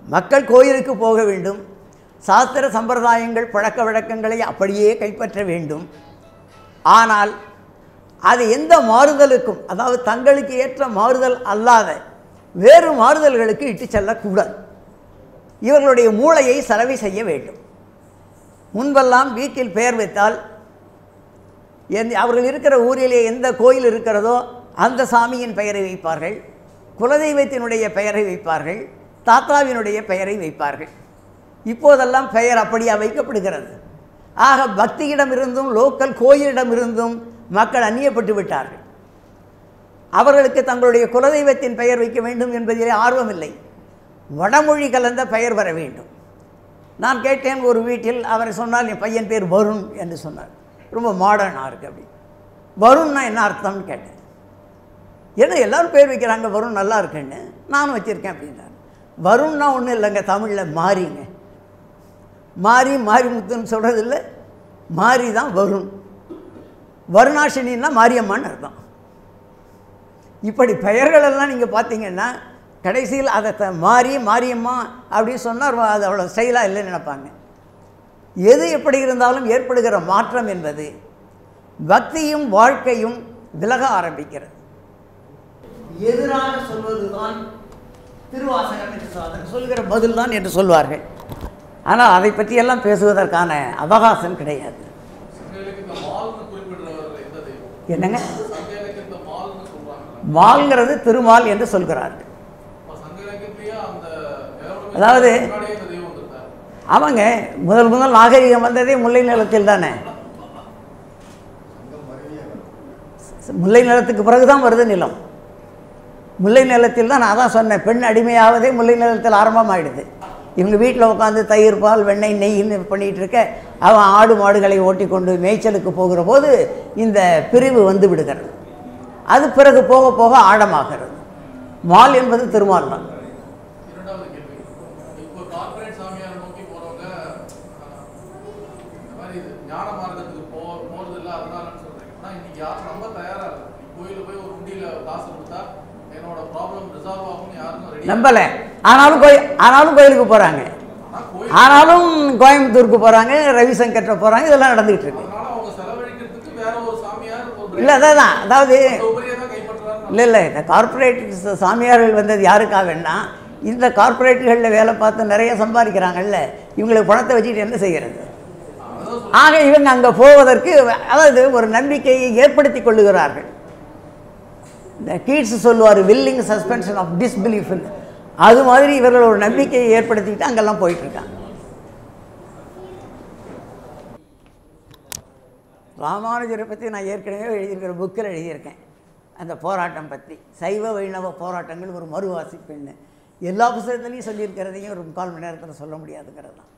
மக்கள் கோயிலுக்கு போக வேண்டும் சாஸ்திர சம்பிரதாயங்கள் பழக்க வழக்கங்களை அப்படியே கைப்பற்ற வேண்டும் ஆனால் அது எந்த மாறுதலுக்கும் அதாவது தங்களுக்கு ஏற்ற மாறுதல் அல்லாத வேறு மாறுதல்களுக்கு இட்டு செல்லக்கூடாது இவர்களுடைய மூளையை செலவை செய்ய வேண்டும் முன்பெல்லாம் வீட்டில் பெயர் வைத்தால் எந்த அவர்கள் இருக்கிற ஊரிலே எந்த கோயில் இருக்கிறதோ அந்த சாமியின் பெயரை வைப்பார்கள் குலதெய்வத்தினுடைய பெயரை வைப்பார்கள் தாத்தாவினுடைய பெயரை வைப்பார்கள் இப்போதெல்லாம் பெயர் அப்படியா வைக்கப்படுகிறது ஆக பக்தியிடமிருந்தும் லோக்கல் கோயிலிடமிருந்தும் மக்கள் அந்நியப்பட்டு விட்டார்கள் அவர்களுக்கு தங்களுடைய குலதெய்வத்தின் பெயர் வைக்க வேண்டும் என்பதிலே ஆர்வமில்லை வடமொழி கலந்த பெயர் வர வேண்டும் நான் கேட்டேன் ஒரு வீட்டில் அவர் சொன்னால் என் பையன் பேர் வருண் என்று சொன்னார் ரொம்ப மாடர்னாக இருக்குது அப்படி வருண்னா என்ன அர்த்தம்னு கேட்டேன் ஏன்னா எல்லாரும் பேர் வைக்கிறாங்க வருண் நல்லா இருக்குன்னு நானும் வச்சுருக்கேன் அப்படின்னாரு வருண்னா ஒன்றும் இல்லைங்க தமிழில் மாறிங்க மாறி மாரிமுத்துன்னு சொல்கிறது இல்லை மாறி தான் வருண் வருணாசினின்னா மாரியம்மான்னு அர்த்தம் இப்படி பெயர்களெல்லாம் நீங்கள் பார்த்தீங்கன்னா கடைசியில் அதை த மாறி மாரியம்மா அப்படின்னு சொன்னால் அது அவ்வளோ ஸ்டைலாக இல்லைன்னு நினைப்பாங்க எது எப்படி இருந்தாலும் ஏற்படுகிற மாற்றம் என்பது பக்தியும் வாழ்க்கையும் விலக ஆரம்பிக்கிறது எதிராக சொல்வதுதான் திருவாசகம் என்று சொல் அதற்கு சொல்கிற பதில் தான் என்று சொல்வார்கள் ஆனால் அதை பற்றியெல்லாம் பேசுவதற்கான அவகாசம் கிடையாது சங்க இலக்கியத்துல மால்னு குறிப்பிடுறவர் எந்த தெய்வம் என்னங்க சங்க இலக்கியத்துல மால்னு சொல்றாங்க மால்ங்கிறது திருமால் என்று சொல்கிறார்கள் அப்ப சங்க இலக்கியத்திலேயே அந்த நிலவரம் அதாவது- முன்னாடியே இந்த தெய்வம் வந்திருக்காரு அவங்க முதல் முதல் நாகரிகம் வந்ததே முல்லை நிலத்தில் தானே முல்லை நிலத்துக்கு பிறகு தான் வருது நிலம் முல்லை நிலத்தில் தான் நான் தான் சொன்னேன் பெண் அடிமையாவதே முல்லை நிலத்தில் ஆரம்பமாயிடுது இவங்க வீட்டில் உட்காந்து தயிர் பால் வெண்ணெய் நெய்ன்னு பண்ணிகிட்டு இருக்க அவன் ஆடு மாடுகளை ஓட்டி கொண்டு மேய்ச்சலுக்கு போகிற போது இந்த பிரிவு வந்து விடுகிறது அது பிறகு போக போக ஆழமாகிறது மால் என்பது திருமால் தான் இரண்டாவது கேள்வி இப்போ கார்ப்பரேட் சாமியார் நோக்கி போறவங்க அஹ், இந்த மாதிரி இது ஞான மார்க்கத்துக்கு போ போறது இல்ல அதனாலன்னு சொல்றீங்க ஆனா இன்னைக்கு யாரும் நம்ப தயாரா இல்லை நீ கோயில போய் ஒரு உண்டியில காசு கொடுத்தா என்னோட ப்ராப்ளம் ரிசால்வ் ஆகும்னு யாருக்கும் ரெடி நம்பலை ஆனாலும் கோயில் ஆனாலும் கோயிலுக்கு போகிறாங்க ஆனா கோயில் ஆனாலும் கோயம்புத்தூருக்கு போகிறாங்க ரவிசங்கர்கிட்ட போகிறாங்க இதெல்லாம் நடந்துகிட்டு இருக்கு அதனால அவங்க செலவழிக்கிறதுக்கு வேற ஒரு சாமியார் ஒரு இல்லை அதான் தான் அதாவது அந்த உபரியை தான் கைப்பற்றுறாரு இல்லை இல்லை இந்த கார்ப்பரேட் சாமியார்கள் வந்தது யாருக்காகன்னா இந்த கார்ப்பரேட்டுகளில் வேலை பார்த்து நிறைய சம்பாதிக்கிறாங்கல்ல இவங்களுக்கு பணத்தை வச்சுட்டு என்ன செய்கிறது ஆக இவங்க அங்கே போவதற்கு அதாவது ஒரு நம்பிக்கையை ஏற்படுத்தி கொள்ளுகிறார்கள் இந்த கீட்ஸ் சொல்லுவார் வில்லிங் சஸ்பென்ஷன் ஆஃப் டிஸ்பிலீஃப் அது மாதிரி இவர்கள் ஒரு நம்பிக்கையை ஏற்படுத்திக்கிட்டு அங்கெல்லாம் போயிட்டுருக்காங்க ராமானுஜரை பற்றி நான் ஏற்கனவே எழுதியிருக்கிற புக்கில் எழுதியிருக்கேன் அந்த போராட்டம் பற்றி சைவ வைணவ போராட்டங்கள் ஒரு மறுவாசிப்புன்னு எல்லா புத்தகத்துலேயும் சொல்லியிருக்கிறதையும் ஒரு முக்கால் மணி நேரத்தில் சொல்ல முடியாதுங்கிறது தான்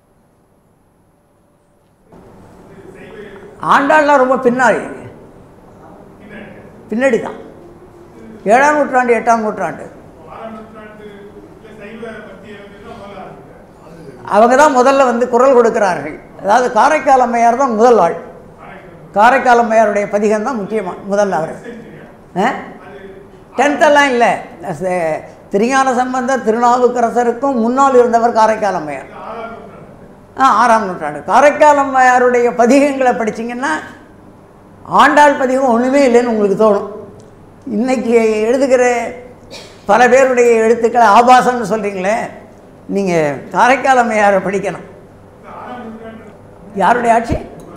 ஆண்டாள்லாம் ரொம்ப பின்னாடி பின்னாடி தான் ஏழாம் நூற்றாண்டு எட்டாம் நூற்றாண்டு அவங்க தான் முதல்ல வந்து குரல் கொடுக்கிறார்கள் அதாவது காரைக்கால் அம்மையார் தான் முதல் ஆள் காரைக்கால் அம்மையாருடைய பதிகம் தான் முக்கியமாக முதல்ல அவர் டென்த்தெல்லாம் இல்லை ச- திருஞான சம்பந்தர் திருநாவுக்கரசருக்கும் முன்னால் இருந்தவர் காரைக்கால் அம்மையார் ஆ ஆறாம் நூற்றாண்டு காரைக்கால் அம்மையாருடைய பதிகங்களை படிச்சீங்கன்னா ஆண்டாள் பதிகம் ஒன்றுமே இல்லைன்னு உங்களுக்கு தோணும் இன்னைக்கு எழுதுகிற பல பேருடைய எழுத்துக்களை ஆபாசம்னு சொல்கிறீங்களே நீங்கள் காரைக்கால் அம்மையாரை படிக்கணும் யாருடைய ஆட்சி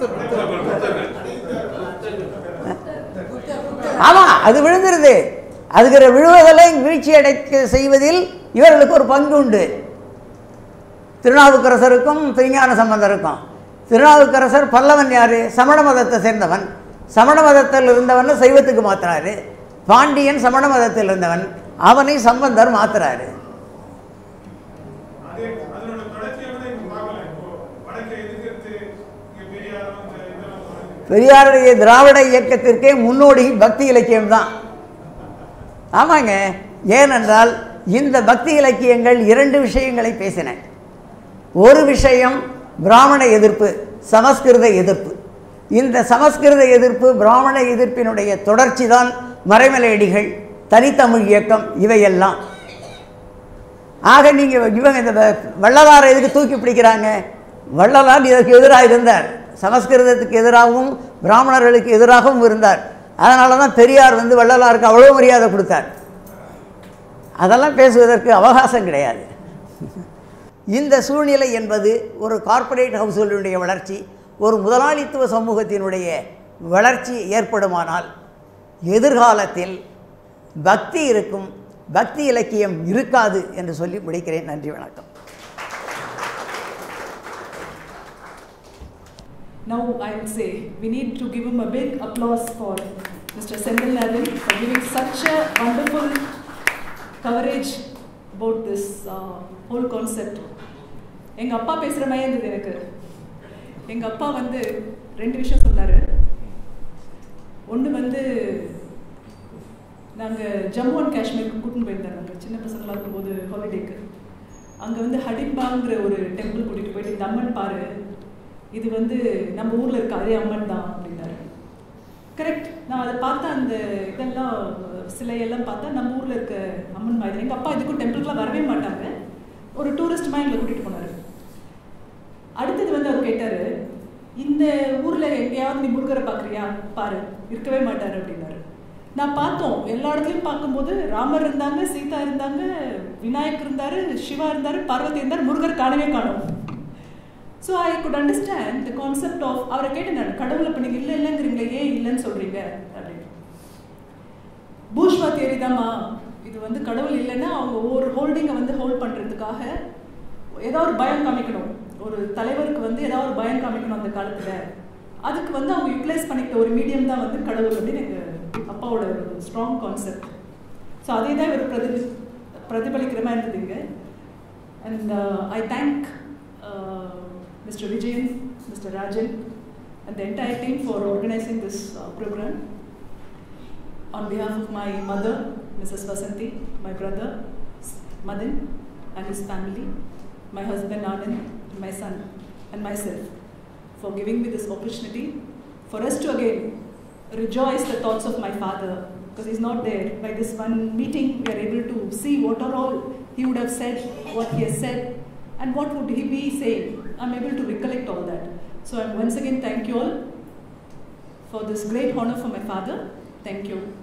ஆமாம் அது விழுந்துருது அதுக்கிற விழுவதலை வீழ்ச்சி அடைக்க செய்வதில் இவர்களுக்கு ஒரு பங்கு உண்டு திருநாவுக்கரசருக்கும் திருஞான சம்பந்தருக்கும் திருநாவுக்கரசர் பல்லவன் யார் சமண மதத்தை சேர்ந்தவன் சமண மதத்தில் இருந்தவன் சைவத்துக்கு மாத்துறாரு பாண்டியன் சமண மதத்தில் இருந்தவன் அவனை சம்பந்தர் மாத்துறாரு அதே அதனோட தொடர்ச்சியாக தான் இங்க பார்க்கலாம் இப்போ வடக்கை எதிர்க்கிறது இங்க பெரியாரும் இந்த இதெல்லாம் சொல்றது. பெரியாருடைய திராவிட இயக்கத்திற்கே முன்னோடி பக்தி இலக்கியம் தான் ஆமாங்க ஏனென்றால் இந்த பக்தி இலக்கியங்கள் இரண்டு விஷயங்களை பேசின ஒரு விஷயம் பிராமண எதிர்ப்பு சமஸ்கிருத எதிர்ப்பு இந்த சமஸ்கிருத எதிர்ப்பு பிராமண எதிர்ப்பினுடைய தொடர்ச்சி தான் மறைமலையடிகள் தனித்தமிழ் இயக்கம் இவையெல்லாம் ஆக நீங்கள் இவங்க இந்த வ- வள்ளலாரை எதுக்கு தூக்கி பிடிக்கிறாங்க வள்ளலார் இதற்கு எதிராக இருந்தார் சமஸ்கிருதத்துக்கு எதிராகவும் பிராமணர்களுக்கு எதிராகவும் இருந்தார் அதனால தான் பெரியார் வந்து வள்ளலாருக்கு அவ்வளோ மரியாதை கொடுத்தார் அதெல்லாம் பேசுவதற்கு அவகாசம் கிடையாது இந்த சூழ்நிலை என்பது ஒரு கார்ப்பரேட் ஹவுஸ்களுடைய வளர்ச்சி ஒரு முதலாளித்துவ சமூகத்தினுடைய வளர்ச்சி ஏற்படுமானால் எதிர்காலத்தில் பக்தி இருக்கும் பக்தி இலக்கியம் இருக்காது என்று சொல்லி முடிக்கிறேன் நன்றி வணக்கம் Now I would say we need to give him a big applause for Mr. Senthil Navin for giving such a wonderful coverage about this uh, whole concept. எங்கள் அப்பா பேசுகிற மாதிரி இருந்தது எனக்கு எங்கள் அப்பா வந்து ரெண்டு விஷயம் சொன்னார் ஒன்று வந்து நாங்கள் ஜம்மு அண்ட் காஷ்மீருக்கு கூட்டின்னு போயிருந்தாங்க நாங்கள் சின்ன பசங்களாக இருக்கும்போது ஹாலிடேக்கு அங்கே வந்து ஹடிம்பாங்கிற ஒரு டெம்பிள் கூட்டிகிட்டு போயிட்டு இந்த அம்மன் பாரு இது வந்து நம்ம ஊரில் இருக்க அதே அம்மன் தான் அப்படின்னாரு கரெக்ட் நான் அதை பார்த்தா அந்த இதெல்லாம் சிலையெல்லாம் பார்த்தா நம்ம ஊரில் இருக்க அம்மன் மாதிரி எங்கள் அப்பா இதுக்கும் டெம்பிளுக்குலாம் வரவே மாட்டாங்க ஒரு டூரிஸ்ட் மைண்டில் கூட்டிகிட்டு போனார் அடுத்தது வந்து அவர் கேட்டார் இந்த ஊரில் எங்கேயாவது நீ முருகரை பார்க்குறியா பாரு இருக்கவே மாட்டார் அப்படின்னாரு நான் பார்த்தோம் எல்லா இடத்துலையும் பார்க்கும்போது ராமர் இருந்தாங்க சீதா இருந்தாங்க விநாயகர் இருந்தார் சிவா இருந்தார் பார்வதி இருந்தார் முருகர் காணவே காணோம் so I good understand the concept of அவரை கேட்டேன் நான் கடவுளை இப்போ நீங்கள் இல்லை இல்லைங்கிறீங்களே ஏன் இல்லைன்னு சொல்கிறீங்க அப்படின்னு பூஷ்வா தியரி தாம்மா இது வந்து கடவுள் இல்லைன்னா அவங்க ஒவ்வொரு ஹோல்டிங்கை வந்து ஹோல்ட் பண்ணுறதுக்காக ஏதாவது ஒரு பயம் காமிக்கணும் ஒரு தலைவருக்கு வந்து ஏதாவது ஒரு பயம் காமிக்கணும் அந்த காலத்தில் அதுக்கு வந்து அவங்க யூட்டிலைஸ் பண்ணிக்கிட்ட ஒரு மீடியம் தான் வந்து கடவுள் அப்படின்னு எங்கள் அப்பாவோட ஒரு ஸ்ட்ராங் கான்செப்ட் ஸோ அதே தான் இவர் பிரதி பிரதிபலிக்கிற மாதிரி இருந்ததுங்க and I thank Mr. Vijayan, Mr. Rajan, and the entire team for organizing this uh, program. On behalf of my mother, Mrs. Vasanti, my brother, Madan, and his family, my husband Anand, and my son, and myself, for giving me this opportunity for us to again rejoice the thoughts of my father, because he's not there. By this one meeting, we are able to see what are all he would have said, what he has said, and what would he be saying. I'm able to recollect all that. So I once again thank you all for this great honor for my father. Thank you.